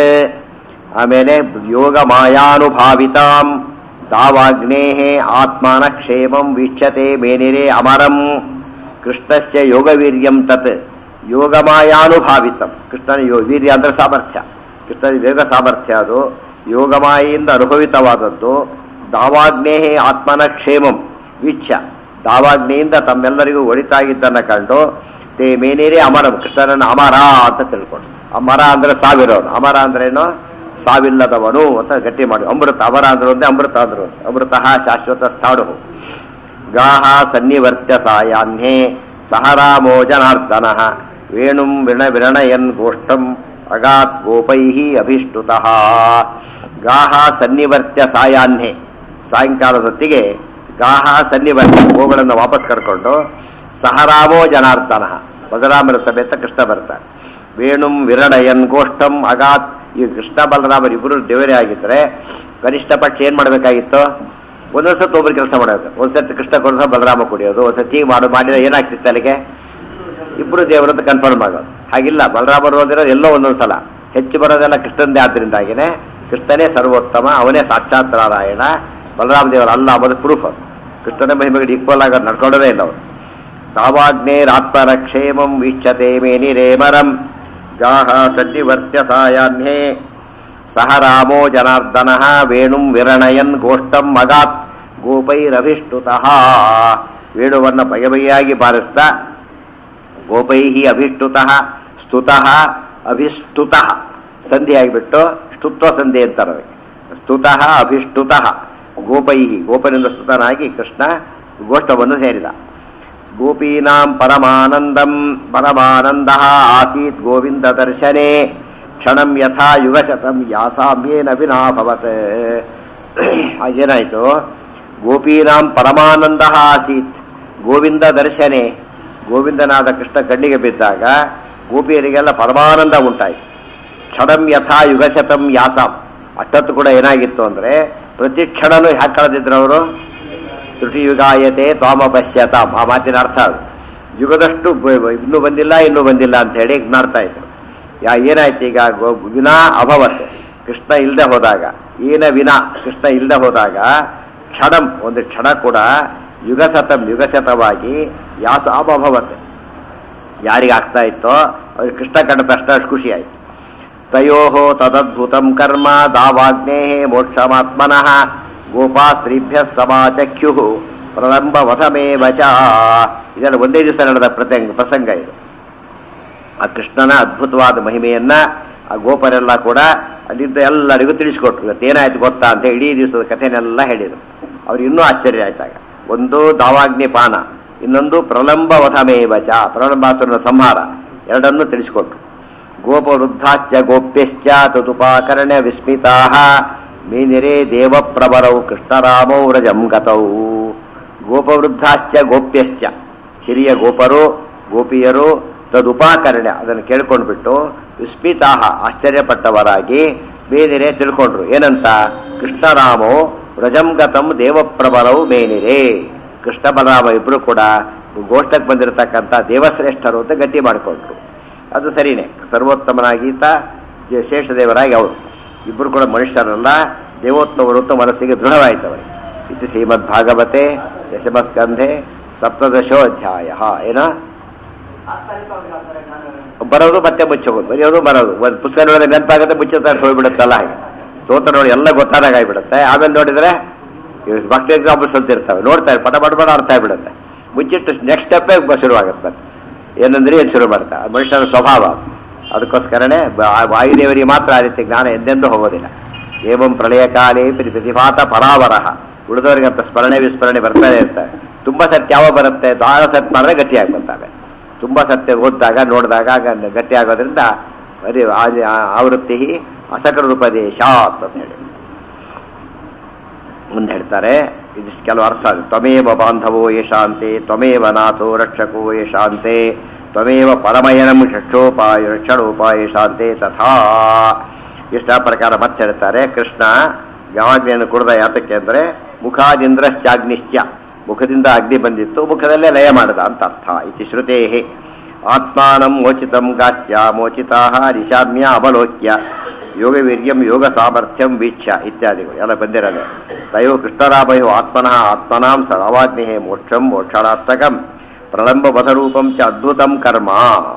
ಆಮೇಲೆ ಯೋಗ ಮಾಯಾನುಭಾವಿತಾಂ ತಾವಾಗ್ನೇ ಆತ್ಮಾನ ಕ್ಷೇಮಂ ವೀಕ್ಷತೆ ಮೇನಿರೇ ಅಮರಂ ಕೃಷ್ಣಸ್ಯ ಯೋಗವೀರ್ಯಂ ತತ್ ಯೋಗಮಾಯಾನುಭಾವಿತಂ ಕೃಷ್ಣನ ಯೋ ವೀರ್ಯ ಅಂದ್ರೆ ಸಾಮರ್ಥ್ಯ ಕೃಷ್ಣನ ವೇಗ ಸಾಮರ್ಥ್ಯ ಅದು ಯೋಗಮಾಯಿಂದ ಅನುಭವಿತವಾದದ್ದು ದಾವಾಗ್ನೇಹೇ ಆತ್ಮನ ಕ್ಷೇಮಂ ವೀಕ್ಷ ದಾವಾಗ್ನೆಯಿಂದ ತಮ್ಮೆಲ್ಲರಿಗೂ ಒಳಿತಾಗಿದ್ದನ್ನು ಕಂಡು ತೇ ಮೇನೇರೇ ಅಮರಂ ಕೃಷ್ಣನನ್ನು ಅಮರ ಅಂತ ತಿಳ್ಕೊಂಡು ಅಮರ ಅಂದ್ರೆ ಸಾವಿರೋನು ಅಮರ ಅಂದ್ರೇನು ಸಾವಿಲ್ಲದವನು ಅಂತ ಗಟ್ಟಿ ಮಾಡಿ ಅಮೃತ ಅಮರ ಅಂದ್ರೆ ಒಂದೇ ಅಮೃತ ಅಂದ್ರು ಒಂದೇ. ಅಮೃತ ಶಾಶ್ವತ ಸ್ಥಾಣು ಗಾಹ ಸನ್ನಿವರ್ತ್ಯ ಸಾಯಾಹ್ನೇ ಸಹ ರಾಮೋ ಜನಾರ್ದನ ವೇಣುಂ ವಿಣ ವಿರಣಯನ್ ಗೋಷ್ಠಂ ಅಗಾತ್ ಗೋಪೈ ಅಭಿಷ್ಟುತಃ ಗಾಹ ಸನ್ನಿವರ್ತ್ಯ ಸಾಯಾಹ್ನೇ ಸಾಯಂಕಾಲದ ಹೊತ್ತಿಗೆ ಗಾಹ ಸನ್ನಿವರ್ತ್ಯ ಗೋಗಳನ್ನು ವಾಪಸ್ ಕರ್ಕೊಂಡು ಸಹರಾಮೋ ಜನಾರ್ದನ ಬಲರಾಮನ ಸಮೇತ ಕೃಷ್ಣ ಬರ್ತಾನೆ ವೇಣುಂ ವಿರಣಯನ್ ಗೋಷ್ಠಂ ಅಗಾತ್ ಈ ಕೃಷ್ಣ ಬಲರಾಮರು ಇಬ್ಬರು ದೇವರೇ ಆಗಿದ್ರೆ ಕನಿಷ್ಠ ಪಕ್ಷ ಏನ್ ಮಾಡಬೇಕಾಗಿತ್ತು ಒಂದೊಂದು ಸತಿ ಒಬ್ರು ಕೆಲಸ ಮಾಡೋದು ಒಂದ್ಸತಿ ಕೃಷ್ಣ ಕೊಡೋದು ಬಲರಾಮ ಕುಡಿಯೋದು ಒಂದ್ಸತಿ ಮಾಡು ಮಾಡಿದ್ರೆ ಏನಾಗ್ತಿತ್ತು ಅಲ್ಲಿಗೆ ಇಬ್ರು ದೇವರಂತ ಕನ್ಫರ್ಮ್ ಆಗೋದು ಹಾಗಿಲ್ಲ ಬಲರಾಮರು ಓದಿರೋದು ಎಲ್ಲೋ ಒಂದೊಂದು ಸಲ ಹೆಚ್ಚು ಬರೋದೆಲ್ಲ ಕೃಷ್ಣಂದೇ ಆದ್ರಿಂದಾಗಿನೇ ಕೃಷ್ಣನೇ ಸರ್ವೋತ್ತಮ ಅವನೇ ಸಾಕ್ಷಾತ್ ನಾರಾಯಣ ಬಲರಾಮ ದೇವರ ಅಲ್ಲ ಅನ್ನೋದು ಪ್ರೂಫ್ ಅದು ಕೃಷ್ಣನ ಮಹಿಮೆಗೆ ಈಕ್ವಲ್ ಆಗೋದು ನಡ್ಕೊಳ್ಳೋದೇ ಇಲ್ಲ ಅವರು ತಾವಾಗ್ನೇರಾತ್ಮರ ಕ್ಷೇಮಂ ವೀಕ್ಷತೆ ಮೇನಿರೇಮರಂ ಗಾಹ ಸನ್ನಿವರ್ತ್ಯ ಸಾಯಾಹ್ನೇ ಸಹ ರಾಮೋ ಜನಾರ್ದನ ವೇಣುಂ ವಿರಣಯನ್ ಗೋಷ್ಠಂ ಮಗಾತ್ ಗೋಪೈರಭಿಷ್ಟುತಃ ವೇಣುವನ್ನು ಬಗೆ ಬಗೆಯಾಗಿ ಬಾರಿಸ್ತಾ ಗೋಪೈ ಅಭಿಷ್ಟುತಃ ಸ್ತುತಃ ಅಭಿಷ್ಟುತಃ ಸಂಧಿ ಆಗಿಬಿಟ್ಟು ಸ್ತುತ್ವ ಸಂಧಿ ಅಂತಾರೆ ಅದಕ್ಕೆ. ಸ್ತುತಃ ಅಭಿಷ್ಟುತಃ ಗೋಪೈ ಗೋಪನಿಂದ ಸ್ತುತನಾಗಿ ಕೃಷ್ಣ ಗೋಷ್ಠವನ್ನು ಸೇರಿದ ಗೋಪೀನಾಂ ಪರಮಾನಂದಂ ಪರಮಾನಂದ ಆಸೀತ್ ಗೋವಿಂದ ದರ್ಶನೆ ಕ್ಷಣಂ ಯಥಾ ಯುಗಶತಂ ಯಾಸಾಮ್ಯೇನ ವಿನಾಭವತ್ ಹಾಗೇನಾಯಿತು ಗೋಪೀನಾಂ ಪರಮಾನಂದ ಆಸೀತ್ ಗೋವಿಂದ ದರ್ಶನೆ ಗೋವಿಂದನಾದ ಕೃಷ್ಣ ಕಣ್ಣಿಗೆ ಬಿದ್ದಾಗ ಗೋಪಿಯರಿಗೆಲ್ಲ ಪರಮಾನಂದ ಉಂಟಾಯಿತು ಕ್ಷಣಂ ಯಥಾ ಯುಗಶತಂ ಯಾಸಾಂ ಅಷ್ಟೊತ್ತು ಕೂಡ ಏನಾಗಿತ್ತು ಅಂದರೆ ಪ್ರತಿ ಕ್ಷಣನೂ ಯಾಕೆ ಕಳೆದಿದ್ರು ಅವರು ತ್ರುಟಿಯುಗಾಯತೆ ತ್ವಾಮ ಪಶ್ಯತಾಂ ಆ ಮಾತಿನ ಅರ್ಥ ಅದು ಯುಗದಷ್ಟು ಬ- ಬ- ಇನ್ನೂ ಬಂದಿಲ್ಲ ಇನ್ನೂ ಬಂದಿಲ್ಲ ಅಂತ ಹೇಳಿ ಮಾಡ್ತಾ ಇದ್ರು ಯಾ ಏನಾಯ್ತು ಈಗ ಗೋ- ವಿನಾ ಅಭವತ್ ಕೃಷ್ಣ ಇಲ್ಲದೆ ಹೋದಾಗ ಏನ ವಿನಾ ಕೃಷ್ಣ ಇಲ್ಲದೆ ಹೋದಾಗ ಕ್ಷಣಂ ಒಂದು ಕ್ಷಣ ಕೂಡ ಯುಗಶತಂ ಯುಗಶತವಾಗಿ ಯಾಸ ಅಭವತ್ ಯಾರಿಗೆ ಆಗ್ತಾ ಇತ್ತೋ ಅವ್ರಿಗೆ ಕೃಷ್ಣ ಕಂಡ ತಕ್ಷಣ ಅಷ್ಟು ಖುಷಿ ಆಯ್ತು ತಯೋ ತದದ್ಭುತಂ ಕರ್ಮ ದಾವಾಗ್ನೇ ಮೋಕ್ಷಮಾತ್ಮನಃ ಗೋಪಾ ಸ್ತ್ರೀಭ್ಯ ಸಮಾಚಕ್ಯು ಪ್ರಲಂಬ ವಧಮೇವ ಚ ಇದೆಲ್ಲ ಒಂದೇ ದಿವಸ ನಡೆದ ಪ್ರಸಂಗ ಪ್ರಸಂಗ ಇದು ಆ ಕೃಷ್ಣನ ಅದ್ಭುತವಾದ ಮಹಿಮೆಯನ್ನ ಆ ಗೋಪರೆಲ್ಲ ಕೂಡ ಅಲ್ಲಿದ್ದ ಎಲ್ಲರಿಗೂ ತಿಳಿಸ್ಕೊಟ್ರು ಇವತ್ತು ಏನಾಯ್ತು ಗೊತ್ತಾ ಅಂತ ಇಡೀ ದಿವಸದ ಕಥೆನೆಲ್ಲ ಹೇಳಿದರು ಅವ್ರಿಗೆ ಇನ್ನೂ ಆಶ್ಚರ್ಯ ಆಯ್ತಾಗ ಒಂದು ದಾವಾಗ್ನಿ ಪಾನ ಇನ್ನೊಂದು ಪ್ರಲಂಬ ವಧಮೇವ ಚ ಪ್ರಲಂಬಾಸುರನ ಸಂಹಾರ ಎರಡನ್ನೂ ತಿಳಿಸಿಕೊಟ್ರು ಗೋಪವೃದ್ಧಾಶ್ಚ ಗೋಪ್ಯಶ್ಚ ತದುಪಾಕರ್ಣ್ಯ ವಿಸ್ಮಿತಾ ಮೀನಿರೇ ದೇವಪ್ರವರೌ ಕೃಷ್ಣರಾಮೌ ವ್ರಜಂ ಗತೌ ಗೋಪವೃದ್ಧಾಶ್ಚ ಗೋಪ್ಯಶ್ಚ ಹಿರಿಯ ಗೋಪರು ಗೋಪಿಯರು ತದುಪಾಕರ್ಣ್ಯ ಅದನ್ನು ಕೇಳ್ಕೊಂಡ್ಬಿಟ್ಟು ವಿಸ್ಮಿತಾಹ ಆಶ್ಚರ್ಯಪಟ್ಟವರಾಗಿ ಬೇನಿರೆ ತಿಳ್ಕೊಂಡ್ರು ಏನಂತ ಕೃಷ್ಣರಾಮೋ ವ್ರಜಂಗತಂ ದೇವಪ್ರಬಲವು ಮೇನಿರೆ ಕೃಷ್ಣ ಬಲರಾಮ ಇಬ್ರು ಕೂಡ ಗೋಷ್ಠಕ್ಕೆ ಬಂದಿರತಕ್ಕಂಥ ದೇವಶ್ರೇಷ್ಠರು ಅಂತ ಗಟ್ಟಿ ಮಾಡಿಕೊಂಡ್ರು ಅದು ಸರಿನೇ ಸರ್ವೋತ್ತಮನಾಗೀತ ಜ- ಶೇಷದೇವರಾಗಿ ಅವರು ಇಬ್ಬರು ಕೂಡ ಮನುಷ್ಯರಲ್ಲ ದೇವೋತ್ತಮರು ಅಂತ ಮನಸ್ಸಿಗೆ ದೃಢವಾಯಿತು ಅವರಿಗೆ ಇದು ಶ್ರೀಮದ್ ಭಾಗವತೆ ದಶಮಸ್ಕಂಧೆ ಸಪ್ತದಶೋಧ್ಯಾಯ ಏನ ಬರೋದು ಮತ್ತೆ ಮುಚ್ಚೋದು ಬರೆಯೋದು ಬರೋದು ಒಂದು ಪುಸ್ತಕ ನೋಡಿದ್ರೆ ನೆನಪಾಗುತ್ತೆ ಮುಚ್ಚುತ್ತಾ ಹೋಗ್ಬಿಡುತ್ತಲ್ಲ ಹಾಗೆ ಸ್ತೋತ್ರ ನೋಡಿ ಎಲ್ಲ ಗೊತ್ತಾದಾಗ ಆಗಿಬಿಡುತ್ತೆ ಆಮೇಲೆ ನೋಡಿದ್ರೆ ಭಕ್ತಿ ಎಕ್ಸಾಂಪಲ್ಸ್ ಅಂತ ಇರ್ತವೆ ನೋಡ್ತಾರೆ ಪಟ ಪಟ ಪಟ ಅರ್ಥ ಆಗ್ಬಿಡುತ್ತೆ ಮುಚ್ಚಿಟ್ಟು ನೆಕ್ಸ್ಟ್ ಸ್ಟೆಪ್ಪೇ ಶುರುವಾಗುತ್ತೆ ಮತ್ತೆ ಏನಂದ್ರೆ ಏನು ಶುರು ಮಾಡ್ತಾರೆ ಅದು ಮನುಷ್ಯನ ಸ್ವಭಾವ ಅದಕ್ಕೋಸ್ಕರನೇ ಬ- ವಾಯುದೇವರಿಗೆ ಮಾತ್ರ ಆ ರೀತಿ ಜ್ಞಾನ ಎಂದೆಂದೂ ಹೋಗೋದಿಲ್ಲ ಏವಂ ಪ್ರಳಯ ಕಾಲೇ ಪ್ರಿ- ಪ್ರತಿಭಾತ ಪರಾವರಹ ಉಳಿದವರಿಗೆ ಅಂತ ಸ್ಮರಣೆ ವಿಸ್ಮರಣೆ ಬರ್ತಾನೆ ಇರ್ತಾರೆ ತುಂಬ ಸತ್ಯ ಯಾವ ಬರುತ್ತೆ ಬಹಳ ಸತ್ ಮಾಡಿದ್ರೆ ಗಟ್ಟಿಯಾಗಿ ಬರ್ತಾವೆ ತುಂಬ ಸತ್ಯ ಓದಿದಾಗ ನೋಡಿದಾಗ ಆಗ ಗಟ್ಟಿ ಆಗೋದ್ರಿಂದ ಬರೀ ಆ- ಆ- ಆವೃತ್ತಿ ಅಸಕೃಪದೇಶ ಅಂತ ಹೇಳಿ ಮುಂದೆ ಹೇಳ್ತಾರೆ ಇದಿಷ್ಟು ಕೆಲವು ಅರ್ಥ ಇದೆ ತ್ವಮೇವ ಬಾಂಧವೋ ಯಶಾಂತೆ ತ್ವಮೇವ ನಾಥೋ ರಕ್ಷಕೋ ಯಶಾಂತೆ ತ್ವಮೇವ ಪರಮಯನಂ ರಕ್ಷೋಪಾಯ ರಕ್ಷಣೋಪಾಯ ಶಾಂತೆ ತಥಾ ಇಷ್ಟ ಪ್ರಕಾರ ಮತ್ತೆ ಹೇಳ್ತಾರೆ ಕೃಷ್ಣ ಯಾವಾಗ್ಲೇನು ಕುಡ್ದ ಯಾತಕ್ಕೆ ಅಂದರೆ ಮುಖಾದಿಂದ್ರಶ್ಚಾಗ್ನಿಶ್ಚ ಮುಖದಿಂದ ಅಗ್ನಿ ಬಂದಿತ್ತು ಮುಖದಲ್ಲೇ ಲಯ ಮಾಡಿದ ಅಂತ ಅರ್ಥ ಇತಿ ಶ್ರುತೇ ಆತ್ಮಾನಂ ಮೋಚಿತಂ ಗಾಶ್ಚ ಮೋಚಿತಾ ನಿಶಾಮ್ಯ ಅವಲೋಕ್ಯ ಯೋಗವೀರ್ಯಂ ಯೋಗ ಸಾಮರ್ಥ್ಯಂ ವೀಕ್ಷ ಇತ್ಯಾದಿಗಳು ಎಲ್ಲ ಬಂದಿರೋದೆ ತಯೋ ಕೃಷ್ಣರಾಮಯೋ ಆತ್ಮನಃ ಆತ್ಮನಾಂ ಸದಾವಾಗ್ನಿ ಮೋಕ್ಷಂ ಮೋಕ್ಷಣಾತ್ಮಕಂ ಪ್ರಲಂಬ ಬಧರೂಪಂ ಚ ಅದ್ಭುತಂ ಕರ್ಮ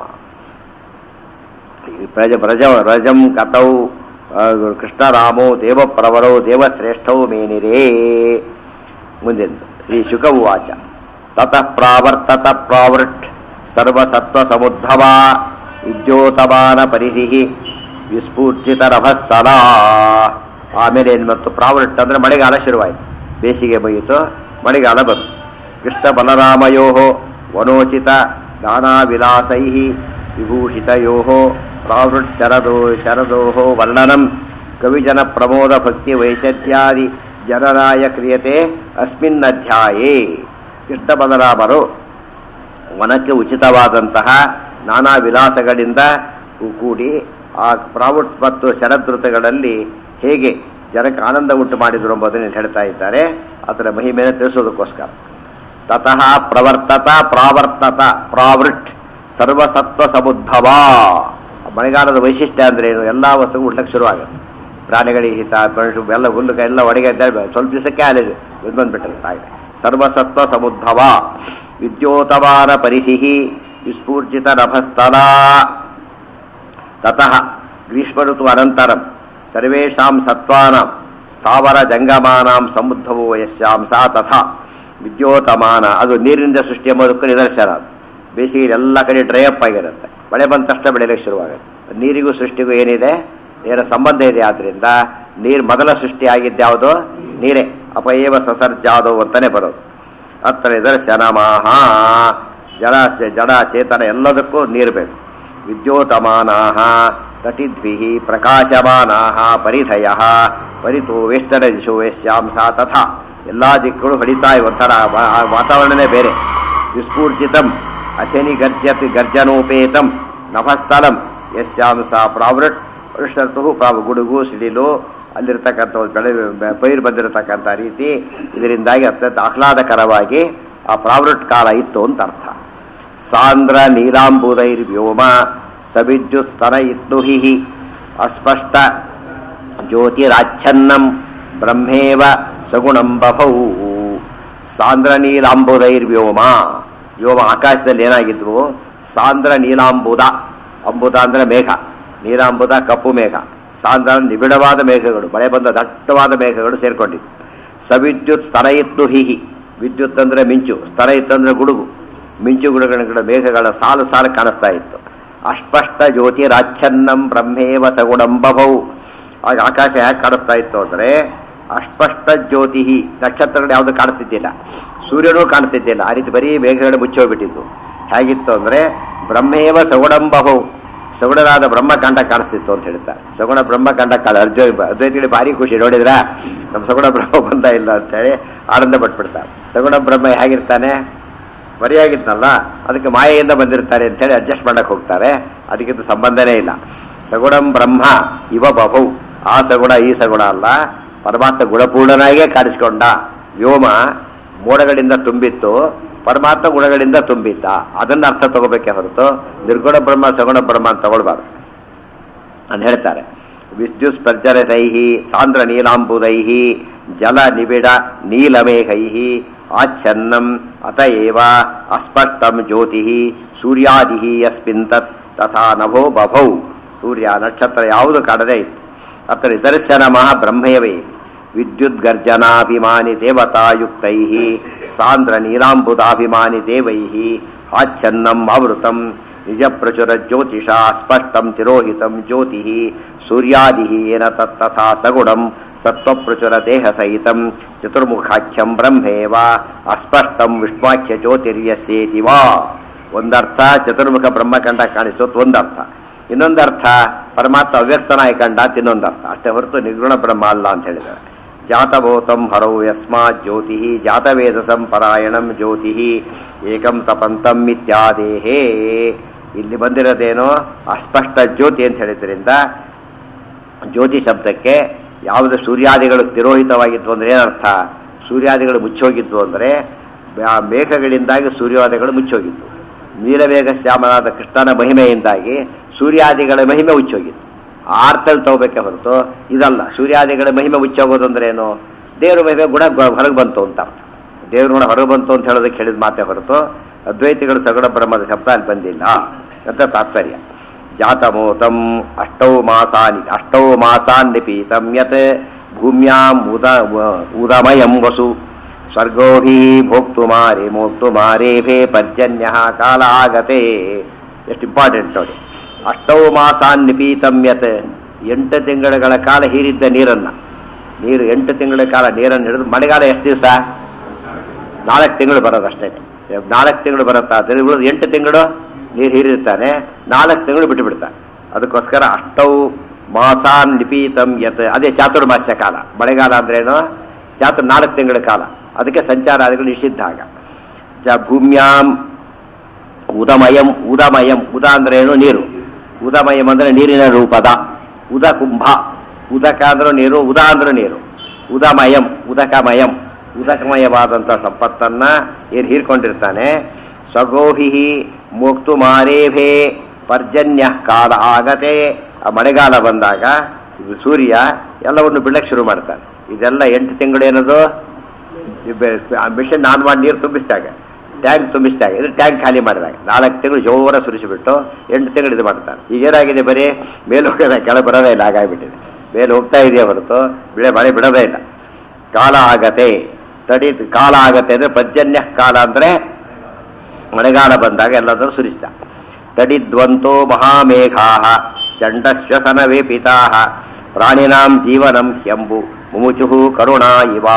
ಈ ಪ್ರಜ ಬ್ರಜ ರಜಂ ಕತೌ ಆ, ಕೃಷ್ಣರಾಮೋ ದೇವಪ್ರವರೌ ದೇವಶ್ರೇಷ್ಠೌ ಮೇನಿರೇ ಮುಂದೆಂದು ಶ್ರೀ ಶುಕ ಉವಾಚ ತತಃ ಪ್ರಾವರ್ತತ ಪ್ರಾವೃಟ್ ಸರ್ವಸತ್ವ ಸಮುದ್ಭವ ವಿದ್ಯೋತಮಾನ ಪರಿಧಿ ವಿಸ್ಫೂರ್ಜಿತ ರಭಸ್ಥಲ ಆಮೇಲೆ ಏನು ಮತ್ತು ಪ್ರಾವೃಟ್ ಅಂದರೆ ಮಳೆಗಾಲ ಶುರುವಾಯಿತು ಬೇಸಿಗೆ ಮುಗಿಯಿತು ಮಳೆಗಾಲ ಬಂತು ಕೃಷ್ಣ ಬಲರಾಮಯೋ ವನೋಚಿತ ನಾನಾ ವಿಲಾಸೈ ವಿಭೂಷಿತಯೋ ಪ್ರಾವೃಟ್ ಶರದೋ ಶರದೋ ವರ್ಣನಂ ಕವಿಜನ ಪ್ರಮೋದ ಭಕ್ತಿ ವೈಶದ್ಯಾದಿ ಜನರಾಯ ಕ್ರಿಯತೆ ಅಸ್ಮಿನ್ ಅಧ್ಯಾಯೇ ಕೃಷ್ಣ ಬಲರಾಮರು ವನಕ್ಕೆ ಉಚಿತವಾದಂತಹ ನಾನಾ ವಿಲಾಸಗಳಿಂದ ಕೂ- ಕೂಡಿ ಆ ಪ್ರಾವುಟ್ ಮತ್ತು ಶರದೃತಗಳಲ್ಲಿ ಹೇಗೆ ಜನಕ್ಕೆ ಆನಂದ ಉಂಟು ಮಾಡಿದರು ಎಂಬುದನ್ನು ಹೇಳ್ತಾ ಇದ್ದಾರೆ ಅದರ ಮಹಿಮೆಯನ್ನು ತಿಳಿಸೋದಕ್ಕೋಸ್ಕರ ತತಃ ಪ್ರವರ್ತತ ಪ್ರಾವರ್ತತ ಪ್ರಾವೃಟ್ ಸರ್ವಸತ್ವ ಸಮುದ್ಭವ ಮಳೆಗಾಲದ ವೈಶಿಷ್ಟ್ಯ ಅಂದ್ರೆ ಏನು ಎಲ್ಲ ವಸ್ತುಗಳು ಉಡ್ಲಕ್ಕೆ ಶುರುವಾಗುತ್ತೆ ಪ್ರಾಣಿಗಳಿಗೆ ಹಿತ ಮನುಷ್ಯ ಎಲ್ಲ ಹುಲ್ಲು ಎಲ್ಲ ಒಳಗೆ ಇದ್ದಾಗ ಸ್ವಲ್ಪ ದಿವಸಕ್ಕೆ ಅಲ್ಲಿ ಇದು ಬಂದ್ಬಿಟ್ಟಿರುತ್ತೆ ಹಾಗೆ ಸರ್ವಸತ್ವ ಸಮುದ್ಭವ ವಿದ್ಯೋತಮಾನ ಪರಿಧಿ ವಿಸ್ಫೂರ್ಜಿತ ನಭಸ್ಥಲ ತತಃ ಗ್ರೀಷ್ಮ ಋತು ಅನಂತರಂ ಸರ್ವೇಷಾಂ ಸತ್ವಾನಾಂ ಸ್ಥಾವರ ಜಂಗಮಾನಾಂ ಸಮುದ್ಧವೋ ಯಸ್ಯಾಂ ಸಾ ತಥಾ ವಿದ್ಯೋತಮಾನ ಅದು ನೀರಿನಿಂದ ಸೃಷ್ಟಿ ಎಂಬುದಕ್ಕೂ ನಿದರ್ಶನ ಅದು ಬೇಸಿಗೆ ಎಲ್ಲ ಕಡೆ ಡ್ರೈ ಅಪ್ ಆಗಿರುತ್ತೆ ಮಳೆ ಬಂದ ತಕ್ಷಣ ಬೆಳೆಯಲಿಕ್ಕೆ ಶುರುವಾಗುತ್ತೆ ನೀರಿಗೂ ಸೃಷ್ಟಿಗೂ ಏನಿದೆ ನೇರ ಸಂಬಂಧ ಇದೆ ಆದ್ರಿಂದ ನೀರು ಮೊದಲ ಸೃಷ್ಟಿ ಆಗಿದ್ದು ಯಾವುದು ನೀರೇ ಅಪಯೇವ ಸಸರ್ಜಾದವು ಅಂತಾನೆ ಬರೋದು ಅತ್ರ ನಿದರ್ಶನ ಮಾಹ ಜಡ ಜಡ ಚೇತನ ಎಲ್ಲದಕ್ಕೂ ನೀರು ಬೇಕು ವಿದ್ಯೋತಮಾನಾಹ ತಟಿದ್ಭಿಃ ಪ್ರಕಾಶಮಾನಾಹ ಪರಿಧಯ ಪರಿತೋ ವೇಷ್ಟನ ದಿಶೋ ಯಶ್ಯಾಂ ಸಾ ತಥಾ ಎಲ್ಲ ದಿಕ್ಕುಗಳು ಹೊಡಿತಾ ಇವೆ ಒಂಥರ ವಾ- ಆ ವಾತಾವರಣನೇ ಬೇರೆ ವಿಸ್ಫೂರ್ಜಿತಂ ಅಶನಿ ಗರ್ಜತಿ ಗರ್ಜನೋಪೇತಂ ನಭಸ್ಥಲಂ ಯಶ್ಯಾಂ ಸಾ ಪ್ರಾವೃಟ್ ವೃಷತು ಪ್ರಾವ ಗುಡುಗು ಸಿಡಿಲು ಅಲ್ಲಿರ್ತಕ್ಕಂಥ ಒಂದು ಬೆಳೆ ಬೆ- ಪೈರು ಬಂದಿರತಕ್ಕಂಥ ರೀತಿ ಇದರಿಂದಾಗಿ ಅತ್ಯಂತ ಆಹ್ಲಾದಕರವಾಗಿ ಆ ಪ್ರಾವೃಟ್ ಕಾಲ ಇತ್ತು ಅಂತ ಅರ್ಥ ಸಾಂದ್ರ ನೀಲಾಂಬುದೈರ್ವ್ಯೋಮ ಸವಿದ್ಯುತ್ ಸ್ತನ ಇತ್ನುಹಿ ಅಸ್ಪಷ್ಟ ಜ್ಯೋತಿರಾಚ್ಛನ್ನಂ ಬ್ರಹ್ಮೇವ ಸಗುಣಂ ಬಭೌ ಸಾಂದ್ರ ನೀಲಾಂಬುದೈರ್ವ್ಯೋಮ ವ್ಯೋಮ ಆಕಾಶದಲ್ಲಿ ಏನಾಗಿದ್ವು ಸಾಂದ್ರ ನೀಲಾಂಬುದ ಅಂಬುದ ಅಂದ್ರೆ ಮೇಘ ನೀಲಾಂಬುದ ಕಪ್ಪು ಮೇಘ ಸಾಂದ್ರ ನಿಬಿಡವಾದ ಮೇಘಗಳು ಮಳೆ ಬಂದ ದಟ್ಟವಾದ ಮೇಘಗಳು ಸೇರ್ಕೊಂಡಿದ್ವು ಸವಿದ್ಯುತ್ ಸ್ತನ ಇತ್ತು ಹಿಹಿ ವಿದ್ಯುತ್ ಅಂದ್ರೆ ಮಿಂಚು ಸ್ತನ ಇತ್ತಂದ್ರೆ ಗುಡುಗು ಮಿಂಚು ಗುಡುಗಳ ಮೇಘಗಳ ಸಾಲು ಸಾಲು ಕಾಣಿಸ್ತಾ ಇತ್ತು ಅಸ್ಪಷ್ಟ ಜ್ಯೋತಿ ರಾಚ್ಛನ್ನಂ ಬ್ರಹ್ಮೇವ ಸಗುಣಂ ಬಭೌ ಆಗ ಆಕಾಶ ಯಾಕೆ ಕಾಣಿಸ್ತಾ ಇತ್ತು ಅಂದ್ರೆ ಅಸ್ಪಷ್ಟ ಜ್ಯೋತಿ ನಕ್ಷತ್ರಗಳು ಯಾವುದು ಕಾಣ್ತಿದ್ದಿಲ್ಲ ಸೂರ್ಯನೂ ಕಾಣ್ತಿದ್ದಿಲ್ಲ ಆ ರೀತಿ ಬರೀ ಮೇಘಗಳು ಮುಚ್ಚೋಗ್ಬಿಟ್ಟಿದ್ದು ಹೇಗಿತ್ತು ಅಂದ್ರೆ ಬ್ರಹ್ಮೇವ ಸಗುಣಂ ಬಭೌ ಸಗುಣನಾದ ಬ್ರಹ್ಮಕಾಂಡ ಕಾಣಿಸ್ತಿತ್ತು ಅಂತ ಹೇಳ್ತಾರೆ ಸಗುಣ ಬ್ರಹ್ಮಕಾಂಡ ಕಾಲ ಅರ್ಜುನ ಅದ್ವೈತಿಗಳು ಭಾರಿ ಖುಷಿ ನೋಡಿದ್ರ ನಮ್ಮ ಸಗುಣ ಬ್ರಹ್ಮ ಬಂದ ಇಲ್ಲ ಅಂತೇಳಿ ಆನಂದ ಪಟ್ಬಿಡ್ತಾರೆ ಸಗುಣ ಬ್ರಹ್ಮ ಹೇಗಿರ್ತಾನೆ ಬರಿಯಾಗಿದ್ನಲ್ಲ ಅದಕ್ಕೆ ಮಾಯೆಯಿಂದ ಬಂದಿರ್ತಾರೆ ಅಂತೇಳಿ ಅಡ್ಜಸ್ಟ್ ಮಾಡಕ್ ಹೋಗ್ತಾರೆ ಅದಕ್ಕಿಂತ ಸಂಬಂಧನೇ ಇಲ್ಲ ಸಗುಣಂ ಬ್ರಹ್ಮ ಇವ ಬಭೌ ಆ ಸಗುಣ ಈ ಸಗುಣ ಅಲ್ಲ ಪರಮಾತ್ಮ ಗುಣಪೂರ್ಣನಾಗೇ ಕಾಣಿಸ್ಕೊಂಡ ವ್ಯೋಮ ಮೋಡಗಳಿಂದ ತುಂಬಿತ್ತು ಪರಮಾತ್ಮ ಗುಣಗಳಿಂದ ತುಂಬಿದ್ದ ಅದನ್ನ ಅರ್ಥ ತಗೋಬೇಕೆ ಹೊರತು ನಿರ್ಗುಣ ಬ್ರಹ್ಮ ಸಗುಣ ಬ್ರಹ್ಮ ಅಂತ ತಗೊಳ್ಬಾರ್ದು ಅಂತ ಹೇಳ್ತಾರೆ ವಿದ್ಯುತ್ ಸ್ಪರ್ಜರತೈ ಸಾಂದ್ರ ನೀಲಾಂಬುದೈ ಜಲ ನಿಬಿಡ ನೀಲಮೇಘೈ ಆಚ್ಛನ್ನಂ ಅತಏವ ಅಸ್ಪಷ್ಟಂ ಜ್ಯೋತಿ ಸೂರ್ಯಾದಿ ಯಸ್ಮಿನ್ ತತ್ ತಥಾ ನಭೋ ಬಭೌ ಸೂರ್ಯ ನಕ್ಷತ್ರ ಯಾವುದು ಕಾಣದೇ ಇತ್ತು ಅತ್ರ ನಿದರ್ಶನ ಮಹಾ ಬ್ರಹ್ಮೇವೇ ವಿದ್ಯುತ್ ಗರ್ಜನಾಭಿಮಾನಿ ದೇವತಾಯುಕ್ತೈ ಸಾಂದ್ರ ನೀಲಾಂಬುದಾಭಿಮಾನಿ ದೇವೈ ಆಚ್ಛನ್ನಂ ಆವೃತಂ ನಿಜ ಪ್ರಚುರ ಜ್ಯೋತಿಷ ಸ್ಪಷ್ಟಂ ತಿರೋಹಿತಂ ಜ್ಯೋತಿ ಸೂರ್ಯಾದಿ ಏನ ತತ್ತಥಾ ಸಗುಣಂ ಸತ್ವಪ್ರಚುರ ದೇಹ ಸಹಿತಂ ಚತುರ್ಮುಖಾಖ್ಯಂ ಬ್ರಹ್ಮೇವ ಅಸ್ಪಷ್ಟಂ ವಿಷ್ಣಾಖ್ಯ ಜ್ಯೋತಿರ್ಯಸ್ಯೇತಿ ವಾ ಒಂದರ್ಥ ಚತುರ್ಮುಖ ಬ್ರಹ್ಮ ಕಂಡ ಕಾಣಿಸೋದು ಒಂದರ್ಥ ಇನ್ನೊಂದರ್ಥ ಪರಮಾತ್ಮ ಅವ್ಯಕ್ತನಾಗಿ ಕಂಡ ಅಂತ ಇನ್ನೊಂದರ್ಥ ಅಷ್ಟೇ ಹೊರತು ನಿರ್ಗುಣ ಬ್ರಹ್ಮ ಅಲ್ಲ ಅಂತ ಹೇಳಿದ್ದಾರೆ ಜಾತಭೂತಂ ಹರೌ ಯಸ್ಮಾತ್ ಜ್ಯೋತಿ ಜಾತವೇದಸಂ ಪರಾಯಣಂ ಜ್ಯೋತಿ ಏಕಂ ತಪಂತಂ ಇತ್ಯಾದೇಹೇ ಇಲ್ಲಿ ಬಂದಿರೋದೇನೋ ಅಸ್ಪಷ್ಟ ಜ್ಯೋತಿ ಅಂತ ಹೇಳಿದ್ರಿಂದ ಜ್ಯೋತಿ ಶಬ್ದಕ್ಕೆ ಯಾವುದು ಸೂರ್ಯಾದಿಗಳು ತಿರೋಹಿತವಾಗಿತ್ತು ಅಂದರೆ ಏನರ್ಥ ಸೂರ್ಯಾದಿಗಳು ಮುಚ್ಚೋಗಿದ್ವು ಅಂದರೆ ಆ ಮೇಘಗಳಿಂದಾಗಿ ಸೂರ್ಯೋದಯಗಳು ಮುಚ್ಚೋಗಿತ್ತು ನೀಲವೇಗ ಶ್ಯಾಮನಾದ ಕೃಷ್ಣನ ಮಹಿಮೆಯಿಂದಾಗಿ ಸೂರ್ಯಾದಿಗಳ ಮಹಿಮೆ ಮುಚ್ಚೋಗಿತ್ತು ಆ ಅರ್ಥದಲ್ಲಿ ತಗೋಬೇಕೆ ಹೊರತು ಇದಲ್ಲ ಸೂರ್ಯಾದಿಗಳ ಮಹಿಮೆ ಮುಚ್ಚೋಗೋದು ಅಂದ್ರೆ ಏನು ದೇವ್ರ ಮಹಿಮೆ ಗುಣ ಹೊರಗೆ ಬಂತು ಅಂತ ಅರ್ಥ ದೇವ್ರ ಗುಣ ಹೊರಗೆ ಬಂತು ಅಂತ ಹೇಳೋದಕ್ಕೆ ಹೇಳಿದ ಮಾತೇ ಹೊರತು ಅದ್ವೈತಿಗಳು ಸಗುಣ ಬ್ರಹ್ಮದ ಶಬ್ದ ಅಲ್ಲಿ ಬಂದಿಲ್ಲ ಅಂತ ತಾತ್ಪರ್ಯ ಜಾತಮೂತಂ ಅಷ್ಟೌ ಮಾಸಾನಿ ಅಷ್ಟೌ ಮಾಸಾನ್ ನಿಪೀತಂ ಯತ್ ಭೂಮ್ಯಾಂ ಉದ ಉದಮಯಂ ವಸು ಸ್ವರ್ಗೋಭಿ ಭೋಕ್ತು ಮಾರೆ ಮೋಕ್ತು ಮಾರೇಭೇ ಪರ್ಜನ್ಯ ಕಾಲ ಆಗತೆ ಎಷ್ಟು ಇಂಪಾರ್ಟೆಂಟ್ ನೋಡಿ ಅಷ್ಟೌ ಮಾಸಾನ್ ನಿಪೀತಂ ಯತ್ ಎಂಟು ತಿಂಗಳುಗಳ ಕಾಲ ಹೀರಿದ್ದ ನೀರನ್ನ ನೀರು ಎಂಟು ತಿಂಗಳ ಕಾಲ ನೀರನ್ನು ಹಿಡಿದು ಮಳೆಗಾಲ ಎಷ್ಟು ದಿವಸ ನಾಲ್ಕು ತಿಂಗಳು ಬರೋದು ಅಷ್ಟೇ ನಾಲ್ಕು ತಿಂಗಳು ಬರುತ್ತಾ ಆದರೆ ಉಳಿದು ಎಂಟು ತಿಂಗಳು ನೀರು ಹೀರಿರ್ತಾನೆ ನಾಲ್ಕು ತಿಂಗಳು ಬಿಟ್ಟು ಬಿಡ್ತಾನೆ ಅದಕ್ಕೋಸ್ಕರ ಅಷ್ಟೌ ಮಾಸಾನ್ ನಿಪೀತಂ ಯತ್ ಅದೇ ಚಾತುರ್ಮಾಸ್ಯ ಕಾಲ ಮಳೆಗಾಲ ಅಂದ್ರೇನು ಚಾತುರ್ ನಾಲ್ಕು ತಿಂಗಳ ಕಾಲ ಅದಕ್ಕೆ ಸಂಚಾರಾದಿಗಳು ನಿಷಿದ್ಧ ಆಗ ಚ ಭೂಮ್ಯಾಂ ಉದಮಯಂ ಉದಮಯಂ ಉದ ಅಂದ್ರೇನು ನೀರು ಉದಮಯಂ ಅಂದ್ರೆ ನೀರಿನ ರೂಪದ ಉದ ಕುಂಭ ಉದಕ ಅಂದ್ರೆ ನೀರು ಉದ ಅಂದ್ರೆ ನೀರು ಉದಮಯಂ ಉದಕಮಯಂ ಉದಕಮಯವಾದಂಥ ಸಂಪತ್ತನ್ನ ಏನು ಹೀರ್ಕೊಂಡಿರ್ತಾನೆ ಸ್ವಗೋಹಿ ಮುಕ್ತು ಮಾರೇಭೇ ಪರ್ಜನ್ಯ ಕಾಲ ಆಗತೆ ಆ ಮಳೆಗಾಲ ಬಂದಾಗ ಸೂರ್ಯ ಎಲ್ಲವನ್ನು ಬಿಡಕ್ಕೆ ಶುರು ಮಾಡ್ತಾನೆ ಇದೆಲ್ಲ ಎಂಟು ತಿಂಗಳು ಏನದು ಮಿಷನ್ ಆನ್ ಮಾಡಿ ನೀರು ತುಂಬಿಸಿದಾಗ ಟ್ಯಾಂಕ್ ತುಂಬಿಸಿದಾಗ ಇದು ಟ್ಯಾಂಕ್ ಖಾಲಿ ಮಾಡಿದಾಗ ನಾಲ್ಕು ತಿಂಗಳು ಜೋರ ಸುರಿಸಿಬಿಟ್ಟು ಎಂಟು ತಿಂಗಳು ಇದು ಮಾಡ್ತಾನೆ ಈಗ ಏನಾಗಿದೆ ಬರೀ ಮೇಲೆ ಹೋಗೋದ ಕೆಳ ಬರೋದೇ ಇಲ್ಲ ಹಾಗಾಗ್ಬಿಟ್ಟಿದೆ ಮೇಲೆ ಹೋಗ್ತಾ ಇದೆಯಾ ಹೊರತು ಬಿಳೆ ಮಳೆ ಬಿಡೋದೇ ಇಲ್ಲ ಕಾಲ ಆಗತೆ ತಡಿ ಕಾಲ ಆಗತ್ತೆ ಅಂದ್ರೆ ಪರ್ಜನ್ಯ ಕಾಲ ಅಂದ್ರೆ ಮಳೆಗಾಲ ಬಂದಾಗ ಎಲ್ಲದನ್ನು ಸುರಿಸಿದ ತಡಿದ್ವಂತೋ ಮಹಾಮೇಘಾ ಚಂಡಶ್ವಸನ ವೇಪಿತಾ ಪ್ರಾಣಿನಾಂ ಜೀವನಂ ಹ್ಯಂಬು ಮುಮುಚು ಕರುಣಾ ಇವಾ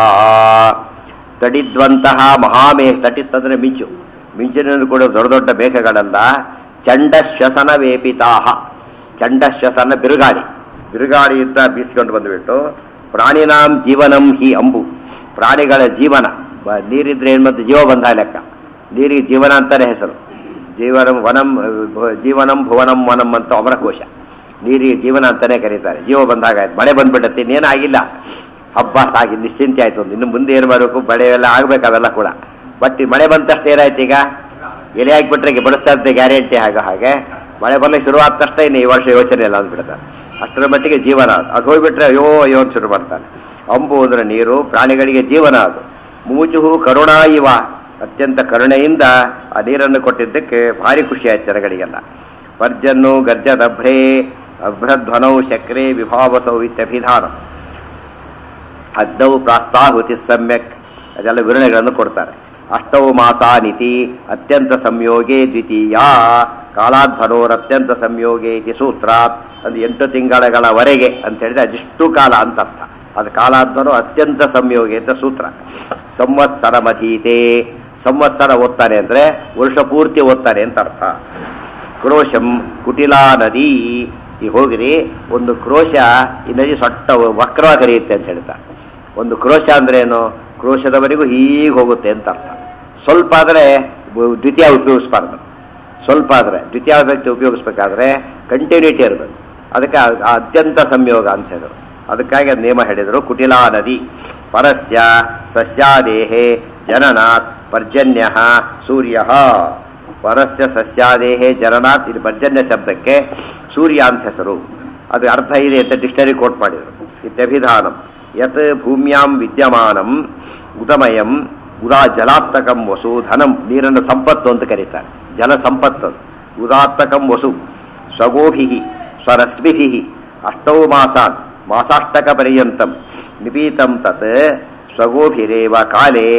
ತಡಿದ್ವಂತಹ ಮಹಾಮೇಘ ತಟಿತ್ತಂದ್ರೆ ಮಿಂಚು ಮಿಂಚಿನಿಂದ ಕೂಡ ದೊಡ್ಡ ದೊಡ್ಡ ಮೇಘಗಳೆಲ್ಲ ಚಂಡಶ್ವಸನ ವೇಪಿತಾಹ ಚಂಡಶ್ವಸನ ಬಿರುಗಾಳಿ ಬಿರುಗಾಳಿಯಿಂದ ಬೀಸ್ಕೊಂಡು ಬಂದುಬಿಟ್ಟು ಪ್ರಾಣಿನಾಂ ಜೀವನಂ ಹಿ ಅಂಬು ಪ್ರಾಣಿಗಳ ಜೀವನ ಬ- ನೀರಿದ್ರೆ ಏನು ಮತ್ತೆ ಜೀವ ಬಂದ ಲೆಕ್ಕ ನೀರಿಗೆ ಜೀವನ ಅಂತಾನೆ ಹೆಸರು ಜೀವನಂ ವನಂ ಭು- ಜೀವನಂ ಭುವನಂ ವನಂ ಅಂತ ಅಮರಕೋಶ ನೀರಿಗೆ ಜೀವನ ಅಂತಾನೆ ಕರೀತಾರೆ ಜೀವ ಬಂದಾಗ ಆಯ್ತು ಮಳೆ ಬಂದ್ಬಿಟ್ಟತ್ತೆ ಇನ್ನೇನಾಗಿಲ್ಲ ಹಬ್ಬ ಸಾಗಿ ನಿಶ್ಚಿಂತೆ ಆಯ್ತು ಒಂದು ಇನ್ನು ಮುಂದೆ ಏನು ಮಾಡಬೇಕು ಬೆಳೆ ಎಲ್ಲ ಆಗ್ಬೇಕು ಅವೆಲ್ಲ ಕೂಡ ಬಟ್ ಈ ಮಳೆ ಬಂದ ತಕ್ಷಣ ಏನಾಯ್ತು ಈಗ ಎಲೆ ಹಾಕ್ಬಿಟ್ರೆ ಬಡಿಸ್ತಾ ಇರ್ತೆ ಗ್ಯಾರಂಟಿ ಆಗ ಹಾಗೆ ಮಳೆ ಬರ್ಲಿಕ್ಕೆ ಶುರು ಆದ ತಕ್ಷಣ ಇನ್ನು ಈ ವರ್ಷ ಯೋಚನೆ ಇಲ್ಲ ಅಂದ್ಬಿಡ್ತಾರೆ ಅಷ್ಟರ ಮಟ್ಟಿಗೆ ಜೀವನ ಅದು ಅದು ಹೋಗ್ಬಿಟ್ರೆ ಅಯ್ಯೋ ಅಯ್ಯೋ ಅಂತ ಶುರು ಮಾಡ್ತಾನೆ ಅಂಬು ಅಂದ್ರೆ ನೀರು ಪ್ರಾಣಿಗಳಿಗೆ ಜೀವನ ಅದು ಮೂಜುಹು ಕರುಣಾ ಇವ ಅತ್ಯಂತ ಕರುಣೆಯಿಂದ ಆ ನೀರನ್ನು ಕೊಟ್ಟಿದ್ದಕ್ಕೆ ಭಾರಿ ಖುಷಿ ಆಯ್ತು ಜನಗಳಿಗೆಲ್ಲ ವರ್ಜನ್ನು ಗರ್ಜದಭ್ರೇ ಅಭ್ರಧ್ವನೌ ಶಕ್ರೆ ವಿಭಾವಸೌ ಇತ್ಯಭಿಧಾನ ಅಗ್ನೌ ಪ್ರಾಸ್ತಾಹುತಿ ಸಮ್ಯಕ್ ಅದೆಲ್ಲ ವಿವರಣೆಗಳನ್ನು ಕೊಡ್ತಾರೆ ಅಷ್ಟೌ ಮಾಸಾನಿತಿ ಅತ್ಯಂತ ಸಂಯೋಗೇ ದ್ವಿತೀಯ ಕಾಲಾಧ್ವನೋರ್ ಅತ್ಯಂತ ಸಂಯೋಗೇ ಇತಿ ಸೂತ್ರಾತ್ ಅದು ಎಂಟು ತಿಂಗಳಗಳವರೆಗೆ ಅಂತ ಹೇಳಿದ್ರೆ ಅದಿಷ್ಟು ಕಾಲ ಅಂತ ಅರ್ಥ ಅದು ಕಾಲಾಧ್ವನು ಅತ್ಯಂತ ಸಂಯೋಗಿ ಅಂತ ಸೂತ್ರ ಸಂವತ್ಸರ ಮಧೀತೆ ಸಂವತ್ಸರ ಓದ್ತಾನೆ ಅಂದ್ರೆ ವರ್ಷ ಪೂರ್ತಿ ಓದ್ತಾನೆ ಅಂತ ಅರ್ಥ ಕ್ರೋಶಂ ಕುಟಿಲಾ ನದಿ ಈ ಹೋಗಿರಿ ಒಂದು ಕ್ರೋಶ ಈ ನದಿ ಸೊಟ್ಟ ವಕ್ರವಾಗಿ ಹರಿಯುತ್ತೆ ಅಂತ ಹೇಳ್ತಾರೆ ಒಂದು ಕ್ರೋಶ ಅಂದ್ರೆ ಏನು ಕ್ರೋಶದವರೆಗೂ ಹೀಗೆ ಹೋಗುತ್ತೆ ಅಂತ ಅರ್ಥ ಸ್ವಲ್ಪ ಆದರೆ ದ್ವಿತೀಯ ಉಪಯೋಗಿಸ್ಬಾರ್ದು ಸ್ವಲ್ಪ ಆದರೆ ದ್ವಿತೀಯ ವ್ಯಕ್ತಿ ಉಪಯೋಗಿಸ್ಬೇಕಾದ್ರೆ ಕಂಟಿನ್ಯೂಟಿ ಇರಬೇಕು ಅದಕ್ಕೆ ಆ- ಆ ಅತ್ಯಂತ ಸಂಯೋಗ ಅಂತ ಹೇಳಿದ್ರು ಅದಕ್ಕಾಗಿ ಅದು ನಿಯಮ ಹೇಳಿದರು ಕುಟಿಲಾ ನದಿ ಪರಸ್ಯ ಸಸ್ಯಾದೇಹೆ ಜನನಾಥ್ ಪರ್ಜನ್ಯ ಸೂರ್ಯ ಪರಸ್ಯ ಸಸ್ಯಾದೇಹೆ ಜನನಾಥ್ ಇದು ಪರ್ಜನ್ಯ ಶಬ್ದಕ್ಕೆ ಸೂರ್ಯ ಅಂತ ಹೆಸರು ಅದು ಅರ್ಥ ಇದೆ ಅಂತ ಡಿಕ್ಷನರಿ ಕೋಟ್ ಮಾಡಿದರು ಇತ್ಯಭಿಧಾನಂ ಯತ್ ಭೂಮ್ಯಾಂ ವಿದ್ಯಮಾನಂ ಉದಮಯಂ ಉದಾ ಜಲಾತ್ಮಕಂ ವಸು ಧನಂ ನೀರನ್ನು ಸಂಪತ್ತು ಅಂತ ಕರೀತಾರೆ ಜಲ ಸಂಪತ್ತು ಅದು. ಉದಾತ್ಮಕಂ ವಸು ಸ್ವಗೋಭಿ ಸ್ವರಶ್ಮಿಭಿ ಅಷ್ಟೌ ಮಾಸಾನ್ ಮಾಸಾಷ್ಟಕ ಪರ್ಯಂತಂ ನಿಪೀತಂ ತತ್ ಸ್ವಗೋಭಿರೇವ ಕಾಲೇ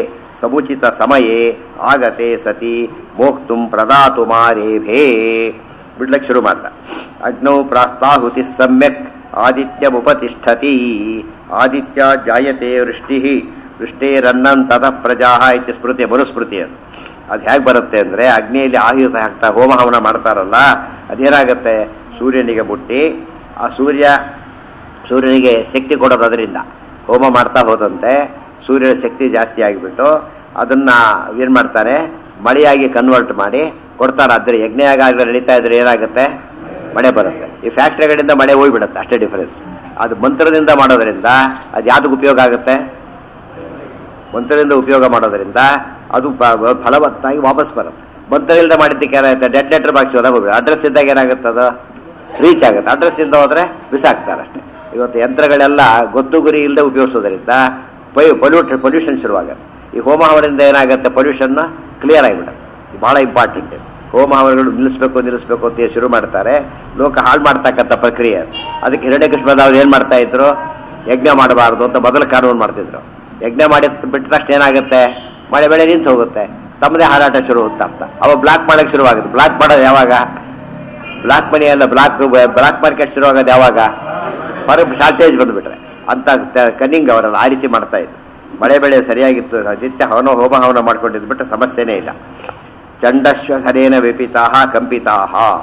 ಸಮುಚಿತ ಸಮಯೇ ಆಗತೆ ಸತಿ ಮೋಕ್ತುಂ ಪ್ರದಾತು ಮಾರೇಭೇ ಬಿಡ್ಲಕ್ಕೆ ಶುರು ಮಾಡ್ದ ಅಗ್ನೌ ಪ್ರಾಸ್ತಾಹುತಿ ಸಮ್ಯಕ್ ಆದಿತ್ಯಮುಪತಿಷ್ಠತಿ ಆದಿತ್ಯ ಜಾಯತೆ ವೃಷ್ಟಿ ವೃಷ್ಟೇರನ್ನಂ ತತಃ ಪ್ರಜಾ ಇತಿ ಸ್ಮೃತಿ ಮನುಸ್ಮೃತಿ ಅದು ಅದು ಹೇಗೆ ಬರುತ್ತೆ ಅಂದರೆ ಅಗ್ನಿಯಲ್ಲಿ ಆಯುಧ ಹಾಕ್ತಾ ಹೋಮ ಹವನ ಮಾಡ್ತಾರಲ್ಲ ಅದೇನಾಗುತ್ತೆ ಸೂರ್ಯನಿಗೆ ಮುಟ್ಟಿ ಆ ಸೂರ್ಯ ಸೂರ್ಯನಿಗೆ ಶಕ್ತಿ ಕೊಡೋದು ಅದರಿಂದ ಹೋಮ ಮಾಡ್ತಾ ಹೋದಂತೆ ಸೂರ್ಯನ ಶಕ್ತಿ ಜಾಸ್ತಿ ಆಗಿಬಿಟ್ಟು ಅದನ್ನ ಏನು ಮಾಡ್ತಾರೆ ಮಳೆಯಾಗಿ ಕನ್ವರ್ಟ್ ಮಾಡಿ ಕೊಡ್ತಾರೆ ಆದರೆ ಯಜ್ಞಯಾಗಾಗಲೇ ನಡೀತಾ ಇದ್ರೆ ಏನಾಗುತ್ತೆ ಮಳೆ ಬರುತ್ತೆ ಈ ಫ್ಯಾಕ್ಟ್ರಿಗಳಿಂದ ಮಳೆ ಹೋಗ್ಬಿಡುತ್ತೆ ಅಷ್ಟೇ ಡಿಫರೆನ್ಸ್ ಅದು ಮಂತ್ರದಿಂದ ಮಾಡೋದ್ರಿಂದ ಅದು ಯಾವ್ದಕ್ಕೆ ಉಪಯೋಗ ಆಗುತ್ತೆ ಮಂತ್ರದಿಂದ ಉಪಯೋಗ ಮಾಡೋದ್ರಿಂದ ಅದು ಪ- ಪ- ಫಲವತ್ತಾಗಿ ವಾಪಸ್ ಬರುತ್ತೆ ಮಂತ್ರದಿಂದ ಮಾಡಿದ್ದಕ್ಕೆ ಏನಾಗುತ್ತೆ ಡೆಟ್ ಲೆಟರ್ ಬಾಕ್ಸ್ ಹೋದಾಗ ಹೋಗ್ಬಿಡುತ್ತೆ ಅಡ್ರೆಸ್ ಇದ್ದಾಗ ಏನಾಗುತ್ತೆ ಅದು ರೀಚ್ ಆಗುತ್ತೆ ಅಡ್ರೆಸ್ ಇಲ್ಲದೆ ಹೋದ್ರೆ ಬಿಸಾಕ್ತಾರೆ ಅಷ್ಟೇ ಇವತ್ತು ಯಂತ್ರಗಳೆಲ್ಲ ಗೊತ್ತು ಗುರಿ ಇಲ್ಲದೆ ಉಪಯೋಗಿಸೋದ್ರಿಂದ ಪೈ ಪೊಲ್ಯೂಟ್ ಪೊಲ್ಯೂಷನ್ ಶುರುವಾಗುತ್ತೆ ಈ ಹೋಮ ಹವನದಿಂದ ಏನಾಗುತ್ತೆ ಪೊಲ್ಯೂಷನ್ ಕ್ಲಿಯರ್ ಆಗಿಬಿಡುತ್ತೆ ಇದು ಬಹಳ ಇಂಪಾರ್ಟೆಂಟ್ ಹೋಮ ಹವನಗಳು ನಿಲ್ಲಿಸ್ಬೇಕು ನಿಲ್ಲಿಸ್ಬೇಕು ಅಂತ ಶುರು ಮಾಡ್ತಾರೆ ಲೋಕ ಹಾಳು ಮಾಡ್ತಕ್ಕಂಥ ಪ್ರಕ್ರಿಯೆ ಅದು. ಅದಕ್ಕೆ ಹಿರಣ್ಯಕೃಷ್ಣದವ್ರು ಏನು ಮಾಡ್ತಾ ಇದ್ರು ಯಜ್ಞ ಮಾಡಬಾರ್ದು ಅಂತ ಮೊದಲು ಕಾನೂನು ಮಾಡ್ತಿದ್ರು ಯಜ್ಞ ಮಾಡಿ ಬಿಟ್ಟ ತಕ್ಷಣ ಏನಾಗುತ್ತೆ ಮಳೆ ಬೆಳೆ ನಿಂತು ಹೋಗುತ್ತೆ ತಮ್ಮದೇ ಹಾರಾಟ ಶುರು ಅಂತ ಅರ್ಥ ಅವ ಬ್ಲಾಕ್ ಮಾಡಕ್ಕೆ ಶುರುವಾಗುತ್ತೆ ಬ್ಲಾಕ್ ಮಾಡೋದು ಯಾವಾಗ ಬ್ಲಾಕ್ ಮನಿ ಅಲ್ಲ ಬ್ಲಾಕ್ ಬ್ಲಾಕ್ ಮಾರ್ಕೆಟ್ ಶುರುವಾಗೋದು ಯಾವಾಗ ಹೊರಗೆ ಶಾರ್ಟೇಜ್ ಬಂದುಬಿಟ್ರೆ ಅಂತ ಕನ್ನಿಂಗ್ ಅವರಲ್ಲ ಆ ರೀತಿ ಮಾಡ್ತಾ ಇದ್ರು ಮಳೆ ಬೆಳೆ ಸರಿಯಾಗಿತ್ತು ನಿತ್ಯ ಹವನ ಹೋಮ ಹವನ ಮಾಡ್ಕೊಂಡಿದ್ದು ಬಿಟ್ಟು ಸಮಸ್ಯೆನೇ ಇಲ್ಲ ಚಂಡಶ್ವಸರೇನ ವ್ಯಪಿತಾ ಕಂಪಿತಾ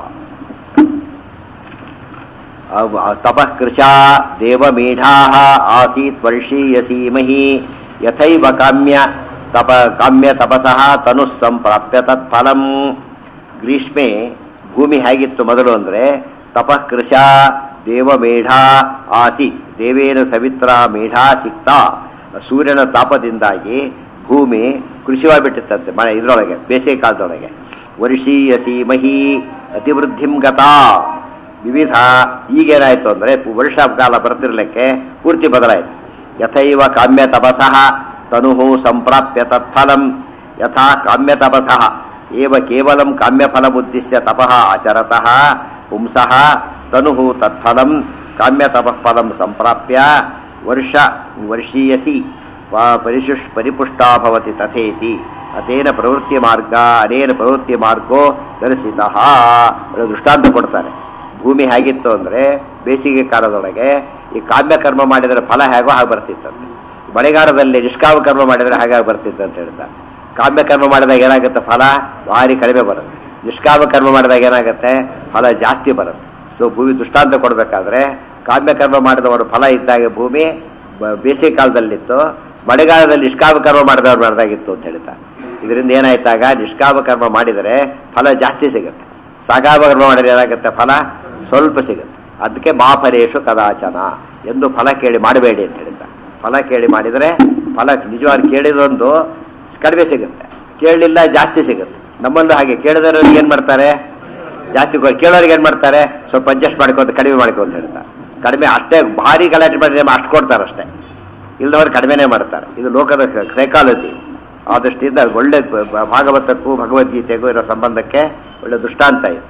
ತಪಃ ಕೃಶಾ ದೇವಮೀಢಾ ಆಸೀತ್ ವರ್ಷೀಯಸೀಮಹಿ ಯಥೈವ ಕಾಮ್ಯ ತಪ ಕಾಮ್ಯ ತಪಸಃ ತನು ಸಂಪ್ರಾಪ್ಯ ತತ್ಫಲಂ ಗ್ರೀಷ್ಮೆ ಭೂಮಿ ಹೇಗಿತ್ತು ಮೊದಲು ಅಂದರೆ ತಪಃ ಕೃಶಾ ದೇವಮೇಢಾ ಆಸಿ ದೇವೇನ ಸವಿತ್ರ ಮೇಢಾ ಸಿಕ್ತ ಸೂರ್ಯನ ತಾಪದಿಂದಾಗಿ ಭೂಮಿ ಕೃಷಿವಾಗಿಬಿಟ್ಟಿತ್ತಂತೆ ಮಳೆ ಇದರೊಳಗೆ ಬೇಸಿಗೆ ಕಾಲದೊಳಗೆ ವರ್ಷೀಯ ಸೀಮಹಿ ಅತಿವೃದ್ಧಿಂ ಗತಾ ವಿವಿಧ ಈಗೇನಾಯ್ತು ಅಂದರೆ ವರ್ಷಕಾಲ ಬರ್ತಿರ್ಲಿಕ್ಕೆ ಪೂರ್ತಿ ಬದಲಾಯಿತು ಯಥೈವ ಕಾಮ್ಯ ತಪಸಃ ತನು ಸಂಪ್ರಾಪ್ಯ ತತ್ಫಲಂ ಯಥಾ ಕಾಮ್ಯ ತಪಸಃ ಏವ ಕೇವಲಂ ಕಾಮ್ಯಫಲಮುದ್ದಿಶ್ಯ ತಪಃ ಆಚರತಃ ಪುಂಸಃ ತನು ತತ್ಫಲಂ ಕಾಮ್ಯ ತಪಃಫಲಂ ಸಂಪ್ರಾಪ್ಯ ವರ್ಷ ವರ್ಷೀಯಸಿ ವಾ- ಪರಿಶುಷ್ ಪರಿಪುಷ್ಟಾ ಭವತಿ ತಥೇತಿ ಅತೇನ ಪ್ರವೃತ್ತಿ ಮಾರ್ಗ ಅನೇನ ಪ್ರವೃತ್ತಿ ಮಾರ್ಗೋ ದರ್ಶಿತಃ ಒಂದು ದೃಷ್ಟಾಂತ ಕೊಡ್ತಾರೆ ಭೂಮಿ ಹೇಗಿತ್ತು ಅಂದರೆ ಬೇಸಿಗೆ ಕಾಲದೊಳಗೆ ಈ ಕಾಮ್ಯ ಕರ್ಮ ಮಾಡಿದರೆ ಫಲ ಹೇಗೋ ಹಾಗೆ ಬರ್ತಿತ್ತಂತೆ ಮಳೆಗಾಲದಲ್ಲಿ ನಿಷ್ಕಾಮ ಕರ್ಮ ಮಾಡಿದರೆ ಹಾಗಾಗಿ ಬರ್ತಿತ್ತು ಅಂತ ಹೇಳ್ತಾರೆ ಕಾಮ್ಯ ಕರ್ಮ ಮಾಡಿದಾಗ ಏನಾಗುತ್ತೆ ಫಲ ಭಾರಿ ಕಡಿಮೆ ಬರುತ್ತೆ ನಿಷ್ಕಾಮ ಕರ್ಮ ಮಾಡಿದಾಗ ಏನಾಗುತ್ತೆ ಫಲ ಜಾಸ್ತಿ ಬರುತ್ತೆ ಸೊ ಭೂಮಿ ದೃಷ್ಟಾಂತ ಕೊಡಬೇಕಾದ್ರೆ ಕಾಮ್ಯ ಕರ್ಮ ಮಾಡಿದವರು ಫಲ ಇದ್ದಾಗ ಭೂಮಿ ಬ- ಬೇಸಿಗೆ ಕಾಲದಲ್ಲಿತ್ತು ಮಳೆಗಾಲದಲ್ಲಿ ನಿಷ್ಕಾಮ ಕರ್ಮ ಮಾಡಿದವ್ರು ಮಾಡಿದಾಗಿತ್ತು ಅಂತ ಹೇಳ್ತಾರೆ ಇದರಿಂದ ಏನಾಯ್ತಾಗ ನಿಷ್ಕಾಮ ಕರ್ಮ ಮಾಡಿದರೆ ಫಲ ಜಾಸ್ತಿ ಸಿಗುತ್ತೆ ಸಕಾಮ ಕರ್ಮ ಮಾಡಿದ್ರೆ ಏನಾಗುತ್ತೆ ಫಲ ಸ್ವಲ್ಪ ಸಿಗುತ್ತೆ ಅದಕ್ಕೆ ಮಾಫಲೇಶು ಕದಾಚನ ಎಂದು ಫಲ ಕೇಳಿ ಮಾಡಬೇಡಿ ಅಂತ ಹೇಳಿದ್ದಾರೆ ಫಲ ಕೇಳಿ ಮಾಡಿದರೆ ಫಲ ನಿಜವಾಗಿ ಕೇಳಿದೊಂದು ಕಡಿಮೆ ಸಿಗುತ್ತೆ ಕೇಳಲಿಲ್ಲ ಜಾಸ್ತಿ ಸಿಗುತ್ತೆ ನಮ್ಮಲ್ಲೂ ಹಾಗೆ ಕೇಳಿದವ್ರಿಗೆ ಏನು ಮಾಡ್ತಾರೆ ಜಾಸ್ತಿ ಕೊ- ಕೇಳೋರಿಗೆ ಏನು ಮಾಡ್ತಾರೆ ಸ್ವಲ್ಪ ಅಡ್ಜಸ್ಟ್ ಮಾಡ್ಕೊಂತ ಕಡಿಮೆ ಮಾಡ್ಕೊ ಅಂತ ಹೇಳ್ತಾರೆ ಕಡಿಮೆ ಅಷ್ಟೇ ಭಾರಿ ಗಲಾಟೆ ಮಾಡಿದ್ರೆ ಅಷ್ಟು ಕೊಡ್ತಾರೆ ಅಷ್ಟೇ ಇಲ್ಲದವ್ರು ಕಡಿಮೆನೇ ಮಾಡ್ತಾರೆ ಇದು ಲೋಕದ ಸೈಕಾಲಜಿ ಆ ದೃಷ್ಟಿಯಿಂದ ಅದು ಒಳ್ಳೆ ಬ- ಬ- ಭಾಗವತಕ್ಕೂ ಭಗವದ್ಗೀತೆಗೂ ಇರೋ ಸಂಬಂಧಕ್ಕೆ ಒಳ್ಳೆ ದೃಷ್ಟಾಂತ ಇದೆ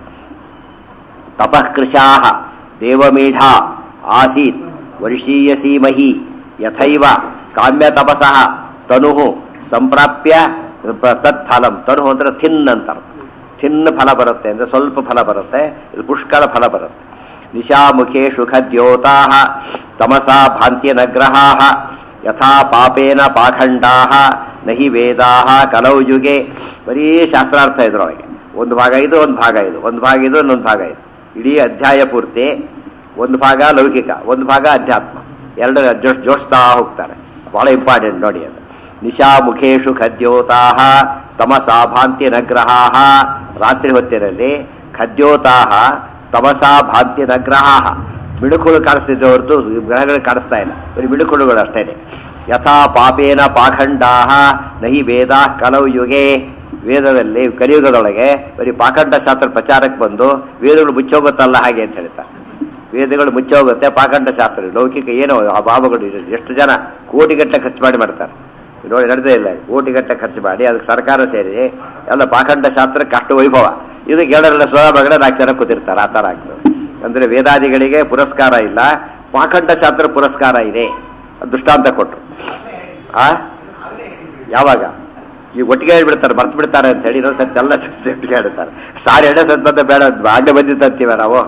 ತಪಃ ಕೃಶಾ ದೇವಮೀಢಾ ಆಸೀತ್ ವರ್ಷೀಯ ಸೀಮಹಿ ಯಥೈವ ಕಾಮ್ಯ ತಪಸಃ ತನು ಸಂಪ್ರಾಪ್ಯ ಪ- ತತ್ಫಲಂ ತನು ಅಂದ್ರೆ ಥಿನ್ ಅಂತ ಅರ್ಥ. ಥಿನ್ ಫಲ ಬರುತ್ತೆ ಅಂದ್ರೆ ಸ್ವಲ್ಪ ಫಲ ಬರುತ್ತೆ ಇದು ಪುಷ್ಕಳ ಫಲ ಬರುತ್ತೆ ನಿಶಾಮುಖೇಶು ಖದ್ಯೋತಾ ತಮಸಾ ಭಾಂತ್ಯನಗ್ರಹಾ ಯಥಾ ಪಾಪೇನ ಪಾಖಂಡಾ ನಹಿ ವೇದಾ ಕಲೌ ಯುಗೆ ಬರೀ ಶಾಸ್ತ್ರಾರ್ಥ ಇದ್ರೊಳಗೆ ಒಂದು ಭಾಗ ಇದು ಒಂದು ಭಾಗ ಇದು ಒಂದು ಭಾಗ ಇದು ಇನ್ನೊಂದು ಭಾಗ ಇದು ಇಡೀ ಅಧ್ಯಾಯ ಪೂರ್ತಿ ಒಂದು ಭಾಗ ಲೌಕಿಕ ಒಂದು ಭಾಗ ಅಧ್ಯಾತ್ಮ ಎರಡು ಜೋಡ್ ಜೋಡಿಸ್ತಾ ಹೋಗ್ತಾರೆ ಬಹಳ ಇಂಪಾರ್ಟೆಂಟ್ ನೋಡಿ ಅದು ನಿಶಾ ಮುಖೇಶು ಖದ್ಯೋತಾ ತಮಸಾ ಭಾಂತಿ ನಗ್ರಹಾ ರಾತ್ರಿ ಹೊತ್ತಿನಲ್ಲಿ ಖದ್ಯೋತಾ ತಮಸಾ ಭಾಂತಿ ನಗ್ರಹಾ ಮಿಡುಕುಗಳು ಕಾಣಿಸ್ತಿದ್ದೆ ಹೊರತು ಗ್ರಹಗಳು ಕಾಣಿಸ್ತಾ ಇಲ್ಲ ಬರೀ ಮಿಡುಕುಳುಗಳು ಅಷ್ಟೇನೆ ಯಥಾ ಪಾಪೇನ ಪಾಖಂಡಾ ನಹಿ ವೇದ ಕಲವು ಯುಗೆ ವೇದದಲ್ಲಿ ಕಲಿಯುಗದೊಳಗೆ ಬರೀ ಪಾಖಂಡ ಶಾಸ್ತ್ರ ಪ್ರಚಾರಕ್ಕೆ ಬಂದು ವೇದಗಳು ಮುಚ್ಚೋಗುತ್ತಲ್ಲ ಹಾಗೆ ಅಂತ ಹೇಳ್ತಾರೆ ವೇದಗಳು ಮುಚ್ಚೋಗುತ್ತೆ ಪಾಖಂಡ ಶಾಸ್ತ್ರ ಲೌಕಿಕ ಏನೋ ಆ ಭಾವಗಳು ಇದೆ. ಎಷ್ಟು ಜನ ಕೋಟಿಗಟ್ಟಲೆ ಖರ್ಚು ಮಾಡಿ ಮಾಡ್ತಾರೆ ನೋಡಿ ನಡೆದೇ ಇಲ್ಲ ಕೋಟಿಗಟ್ಟಲೆ ಖರ್ಚು ಮಾಡಿ ಅದಕ್ಕೆ ಸರ್ಕಾರ ಸೇರಿ ಎಲ್ಲ ಪಾಖಂಡ ಶಾಸ್ತ್ರಕ್ಕೆ ಅಷ್ಟು ವೈಭವ ಇದಕ್ಕೆ ಎರಡರೆಲ್ಲ ಸ್ವಭಾವಗಳ ನಾಲ್ಕು ಜನ ಕೂತಿರ್ತಾರೆ ಆ ಥರ ಆಗ್ತದೆ ಅಂದರೆ ವೇದಾದಿಗಳಿಗೆ ಪುರಸ್ಕಾರ ಇಲ್ಲ ಪಾಖಂಡ ಶಾಸ್ತ್ರ ಪುರಸ್ಕಾರ ಇದೆ ಅದು ದೃಷ್ಟಾಂತ ಕೊಟ್ಟರು ಆ ಯಾವಾಗ ಈ ಒಟ್ಟಿಗೆ ಹೇಳ್ಬಿಡ್ತಾರೆ ಮರ್ತು ಬಿಡ್ತಾರೆ ಅಂತ ಹೇಳಿ ಇನ್ನೊಂದು ಸತಿ ಎಲ್ಲ ಸತಿ ಒಟ್ಟಿಗೆ ಹೇಳ್ತಾರೆ ಸಾರು ಎರಡೇ ಸತ್ ಬಂದ ಬೇಡ ಆಗಲೇ ಬಂದಿತ್ತಂತೀವ ನಾವು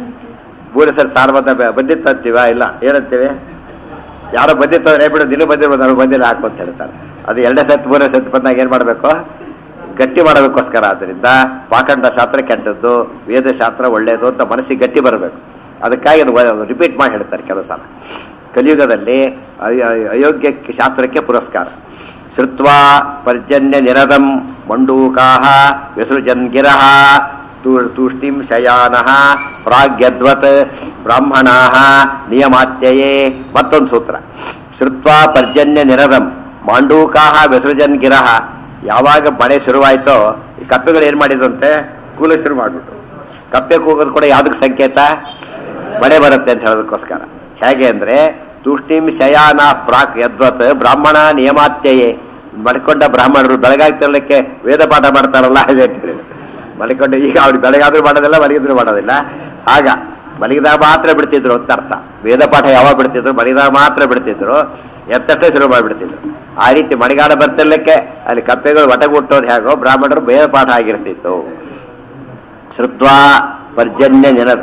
ಮೂರೇ ಸರಿ ಸಾರು ಬಂದ ಬೇ- ಬಂದಿತ್ತಂತೀವ ಇಲ್ಲ ಏನಂತೀವಿ ಯಾರೋ ಬಂದಿತ್ತಂದ್ರೆ ಬಿಡು ದಿನ ಬಂದಿರ್ಬೋದು ಅವ್ರು ಬಂದಿಲ್ಲ ಹಾಕು ಅಂತ ಹೇಳ್ತಾರೆ ಅದು ಎರಡೇ ಸತ್ ಮೂರೇ ಸತ್ ಬಂದಾಗ ಏನು ಮಾಡಬೇಕು ಗಟ್ಟಿ ಮಾಡೋದಕ್ಕೋಸ್ಕರ ಆದ್ದರಿಂದ ಪಾಖಂಡ ಶಾಸ್ತ್ರ ಕೆಟ್ಟದ್ದು ವೇದ ಶಾಸ್ತ್ರ ಒಳ್ಳೆಯದು ಅಂತ ಮನಸ್ಸಿಗೆ ಗಟ್ಟಿ ಬರಬೇಕು ಅದಕ್ಕಾಗಿ ಅದು ರಿಪೀಟ್ ಮಾಡಿ ಹೇಳ್ತಾರೆ ಕೆಲವು ಸಲ ಕಲಿಯುಗದಲ್ಲಿ ಅಯ- ಅಯ- ಅಯೋಗ್ಯ ಶಾಸ್ತ್ರಕ್ಕೆ ಪುರಸ್ಕಾರ ಶ್ರುತ್ವಾ ಪರ್ಜನ್ಯ ನಿರದಂ ಮಂಡೂಕಾಹ ವಿಸೃಜನ್ ಗಿರಹ ತು- ತೂಷ್ಟಿಂ ಶಯಾನಃ ಪ್ರಾಗ್ಯದ್ವತ್ ಬ್ರಾಹ್ಮಣಾಹ ನಿಯಮಾತ್ಯಯೇ ಮತ್ತೊಂದು ಸೂತ್ರ ಶ್ರುತ್ವಾ ಪರ್ಜನ್ಯ ನಿರದಂ ಮಾಂಡೂಕಾಹ ವಿಸೃಜನ್ ಗಿರಹ ಯಾವಾಗ ಮಳೆ ಶುರುವಾಯ್ತೋ ಈ ಕಪ್ಪೆಗಳು ಏನ್ ಮಾಡಿದಂತೆ ಕೂಲ ಶುರು ಮಾಡ್ಬಿಟ್ರು ಕಪ್ಪೆ ಕೂಗೋದು ಕೂಡ ಯಾವ್ದಕ್ಕೆ ಸಂಕೇತ ಮಳೆ ಬರುತ್ತೆ ಅಂತ ಹೇಳೋದಕ್ಕೋಸ್ಕರ ಹೇಗೆ ಅಂದ್ರೆ ತೂಷ್ಟಿಂ ಶಯಾನ ಪ್ರಾಕ್ ಯದ್ವತ್ ಬ್ರಾಹ್ಮಣ ನಿಯಮಾತ್ಯಯೇ ಮಡ್ಕೊಂಡ ಬ್ರಾಹ್ಮಣರು ಬೆಳಗಾಗ್ತಿರ್ಲಿಕ್ಕೆ ವೇದ ಪಾಠ ಮಾಡ್ತಾರಲ್ಲ ಹಾಗೆ ಅಂತ ಹೇಳಿದ್ರು ಮಲ್ಕೊಂಡು ಈಗ ಅವ್ರು ಬೆಳಗಾದ್ರೂ ಮಾಡೋದಿಲ್ಲ ಮಲಗಿದ್ರು ಮಾಡೋದಿಲ್ಲ ಆಗ ಮಲಗಿದಾಗ ಮಾತ್ರ ಬಿಡ್ತಿದ್ರು ಅಂತ ಅರ್ಥ ವೇದ ಪಾಠ ಯಾವಾಗ ಬಿಡ್ತಿದ್ರು ಮಲಗಿದಾಗ ಮಾತ್ರ ಬಿಡ್ತಿದ್ರು ಎತ್ತಷ್ಟೇ ಶುರು ಮಾಡಿಬಿಡ್ತಿದ್ರು ಆ ರೀತಿ ಮಳೆಗಾಲ ಬರ್ತಿರ್ಲಿಕ್ಕೆ ಅಲ್ಲಿ ಕಪ್ಪೆಗಳು ಒಟಗುಟ್ಟೋದು ಹೇಗೋ ಬ್ರಾಹ್ಮಣರು ವೇದ ಪಾಠ ಆಗಿರ್ತಿತ್ತು ಶ್ರುತ್ವಾ ಪರ್ಜನ್ಯ ನೆನದ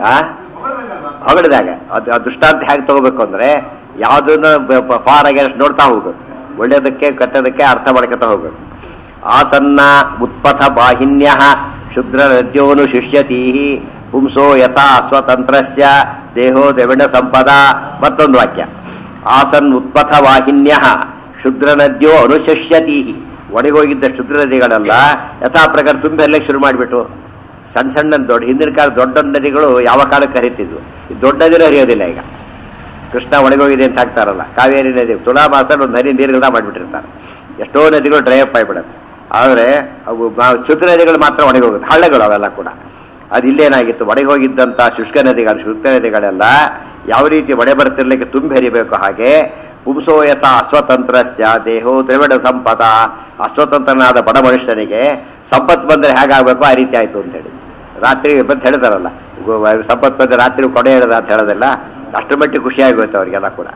ಹೊಗಳಿದಾಗ ಅದು ಆ ದೃಷ್ಟಾಂತ ಹೇಗೆ ತಗೋಬೇಕು ಅಂದ್ರೆ ಯಾವುದನ್ನು ಫಾರ್ ಅಗೇನ್ಸ್ಟ್ ನೋಡ್ತಾ ಹೋಗ್ಬೇಕು ಒಳ್ಳೆಯದಕ್ಕೆ ಕೆಟ್ಟದಕ್ಕೆ ಅರ್ಥ ಮಾಡ್ಕೊತಾ ಹೋಗ್ಬೇಕು ಆಸನ್ನ ಉತ್ಪಥ ಬಾಹಿನ್ಯ ಶುದ್ರ ನದ್ಯೋನು ಶಿಷ್ಯತಿ ಪುಂಸೋ ಯಥಾ ಸ್ವತಂತ್ರಸ್ಯ ದೇಹೋ ದೆವಣ ಸಂಪದ ಮತ್ತೊಂದು ವಾಕ್ಯ ಆಸನ್ ಉತ್ಪಥ ವಾಹಿನ್ಯ ಶುದ್ರ ನದ್ಯೋ ಅನುಶಿಷ್ಯತಿ ಒಣಗೋಗಿದ್ದ ಶುದ್ರ ನದಿಗಳೆಲ್ಲ ಯಥಾ ಪ್ರಕಾರ ತುಂಬಿ ಹರ್ಲಿಕ್ಕೆ ಶುರು ಮಾಡಿಬಿಟ್ಟು ಸಣ್ಣ ಸಣ್ಣ ದೊಡ್ಡ ಹಿಂದಿನ ಕಾಲ ದೊಡ್ಡ ನದಿಗಳು ಯಾವ ಕಾಲಕ್ಕೆ ಹರಿತಿದ್ವು ಈ ದೊಡ್ಡ ನದಿನೂ ಹರಿಯೋದಿಲ್ಲ ಈಗ ಕೃಷ್ಣ ಒಣಗೋಗಿದೆ ಅಂತ ಹಾಕ್ತಾರಲ್ಲ ಕಾವೇರಿ ನದಿ ತುಲಾ ಮಾಸ ಒಂದು ನದಿ ನೀರುಗಳನ್ನ ಮಾಡಿಬಿಟ್ಟಿರ್ತಾರೆ ಎಷ್ಟೋ ನದಿಗಳು ಡ್ರೈ ಅಪ್ ಆಗಿಬಿಡುತ್ತೆ ಆದರೆ ಅವು ಮಾ- ಶುದ್ಧ ನದಿಗಳು ಮಾತ್ರ ಒಣಗೋಗುತ್ತೆ ಹಳ್ಳಗಳು ಅವೆಲ್ಲ ಕೂಡ ಅದು ಇಲ್ಲೇನಾಗಿತ್ತು ಒಣಗೋಗಿದ್ದಂಥ ಶುಷ್ಕ ನದಿಗಳು ಶುದ್ಧ ನದಿಗಳೆಲ್ಲ ಯಾವ ರೀತಿ ಒಡೆ ಬರ್ತಿರ್ಲಿಕ್ಕೆ ತುಂಬಿ ಹರಿಬೇಕು ಹಾಗೆ ಪುಂಸೋಯತ ಅಸ್ವತಂತ್ರಸ್ಯ ದೇಹೋ ದ್ರವಿಡ ಸಂಪದ ಅಸ್ವತಂತ್ರನಾದ ಬಡ ಮನುಷ್ಯನಿಗೆ ಸಂಪತ್ತು ಬಂದರೆ ಹೇಗಾಗಬೇಕು ಆ ರೀತಿ ಆಯ್ತು ಅಂತೇಳಿ ರಾತ್ರಿ ಬಂದು ಹೇಳ್ತಾರಲ್ಲ ಗು- ಸಂಪತ್ತು ಬಂದು ರಾತ್ರಿ ಕೊಡೆ ಹಿಡ್ದ ಅಂತ ಹೇಳೋದಿಲ್ಲ ಅಷ್ಟರ ಮಟ್ಟಿಗೆ ಖುಷಿ ಆಗೋಯ್ತು ಅವರಿಗೆಲ್ಲ ಕೂಡ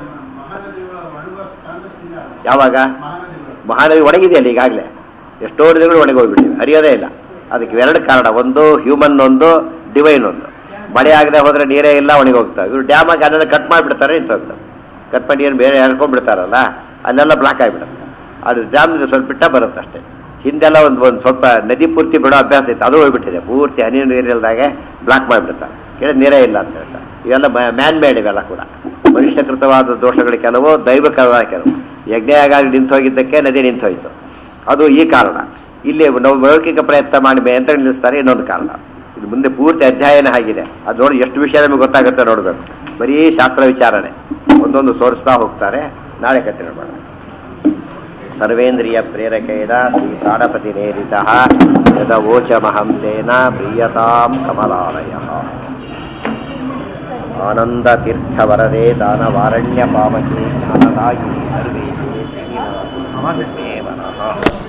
ಯಾವಾಗ ಮಹಾನದಿ ಒಣಗಿದೆಯಲ್ಲ ಈಗಾಗಲೇ ಎಷ್ಟೋ ನದಿಗಳು ಒಣಗಿ ಹೋಗ್ಬಿಟ್ಟಿವೆ ಹರಿಯೋದೇ ಇಲ್ಲ ಅದಕ್ಕೆ ಎರಡು ಕಾರಣ ಒಂದು ಹ್ಯೂಮನ್ ಒಂದು ಡಿವೈನ್ ಒಂದು ಮಳೆ ಆಗದೆ ಹೋದ್ರೆ ನೀರೇ ಇಲ್ಲ ಒಣಗಿ ಹೋಗ್ತಾವೆ ಇವ್ರು ಡ್ಯಾಮ್ ಆಗಿ ಅದನ್ನೆಲ್ಲ ಕಟ್ ಮಾಡಿಬಿಡ್ತಾರೆ ನಿಂತು ಹೋಗ್ತವೆ ಕಟ್ ಮಾಡಿ ಏನು ಬೇರೆ ಎಳ್ಕೊಂಡ್ಬಿಡ್ತಾರಲ್ಲ ಅಲ್ಲೆಲ್ಲ ಬ್ಲಾಕ್ ಆಗಿಬಿಡುತ್ತೆ ಅದು ಡ್ಯಾಮ್ ಸ್ವಲ್ಪ ಬಿಟ್ಟ ಬರುತ್ತೆ ಅಷ್ಟೇ ಹಿಂದೆಲ್ಲ ಒಂದು ಒಂದು ಸ್ವಲ್ಪ ನದಿ ಪೂರ್ತಿ ಬಿಡೋ ಅಭ್ಯಾಸ ಇತ್ತು ಅದು ಹೋಗ್ಬಿಟ್ಟಿದೆ ಪೂರ್ತಿ ಹನಿ ನೀರಿಲ್ದಾಗೆ ಬ್ಲಾಕ್ ಮಾಡಿಬಿಡ್ತಾರೆ ಕೇಳಿದ ನೀರೇ ಇಲ್ಲ ಅಂತ ಹೇಳ್ತಾರೆ ಇವೆಲ್ಲ ಮ್ಯಾನ್ ಮೇಡ್ ಇವೆಲ್ಲ ಕೂಡ ಮನುಷ್ಯಕೃತವಾದ ದೋಷಗಳು ಕೆಲವು ದೈವಕರವಾದ ಕೆಲವು ಯಜ್ಞಯಾಗ ನಿಂತು ಹೋಗಿದ್ದಕ್ಕೆ ನದಿ ನಿಂತು ಹೋಯಿತು ಅದು ಈ ಕಾರಣ ಇಲ್ಲಿ ನಾವು ಲೌಕಿಕ ಪ್ರಯತ್ನ ಮಾಡಿ ಬೆ- ಯಂತ್ರ ನಿಲ್ಲಿಸ್ತಾರೆ ಇನ್ನೊಂದು ಕಾರಣ ಇದು ಮುಂದೆ ಪೂರ್ತಿ ಅಧ್ಯಯನ ಆಗಿದೆ ಅದು ನೋಡಿ ಎಷ್ಟು ವಿಷಯ ನಮಗೆ ಗೊತ್ತಾಗುತ್ತೆ ನೋಡಬೇಕು ಬರೀ ಶಾಸ್ತ್ರ ವಿಚಾರಣೆ ಒಂದೊಂದು ಸೋರಿಸ್ತಾ ಹೋಗ್ತಾರೆ ನಾಳೆ ಕಟ್ಟಿನ ಮಾಡೋಣ ಸರ್ವೇಂದ್ರಿಯ ಪ್ರೇರಕೇನ ಶ್ರೀ ಪ್ರಾಣಪತಿ ನೇರಿತ ಯದವೋಚಮಹಂ ತೇನ ಪ್ರೀಯತಾಂ ಕಮಲಾಲಯ ಆನಂದ ತೀರ್ಥ ವರದೆ ದಾನವಾರಣ್ಯ ಪಾವಕೆ ಜ್ಞಾನದಾಯಿ ಸರ್ವೇಶೇ ಶ್ರೀನಿವಾಸ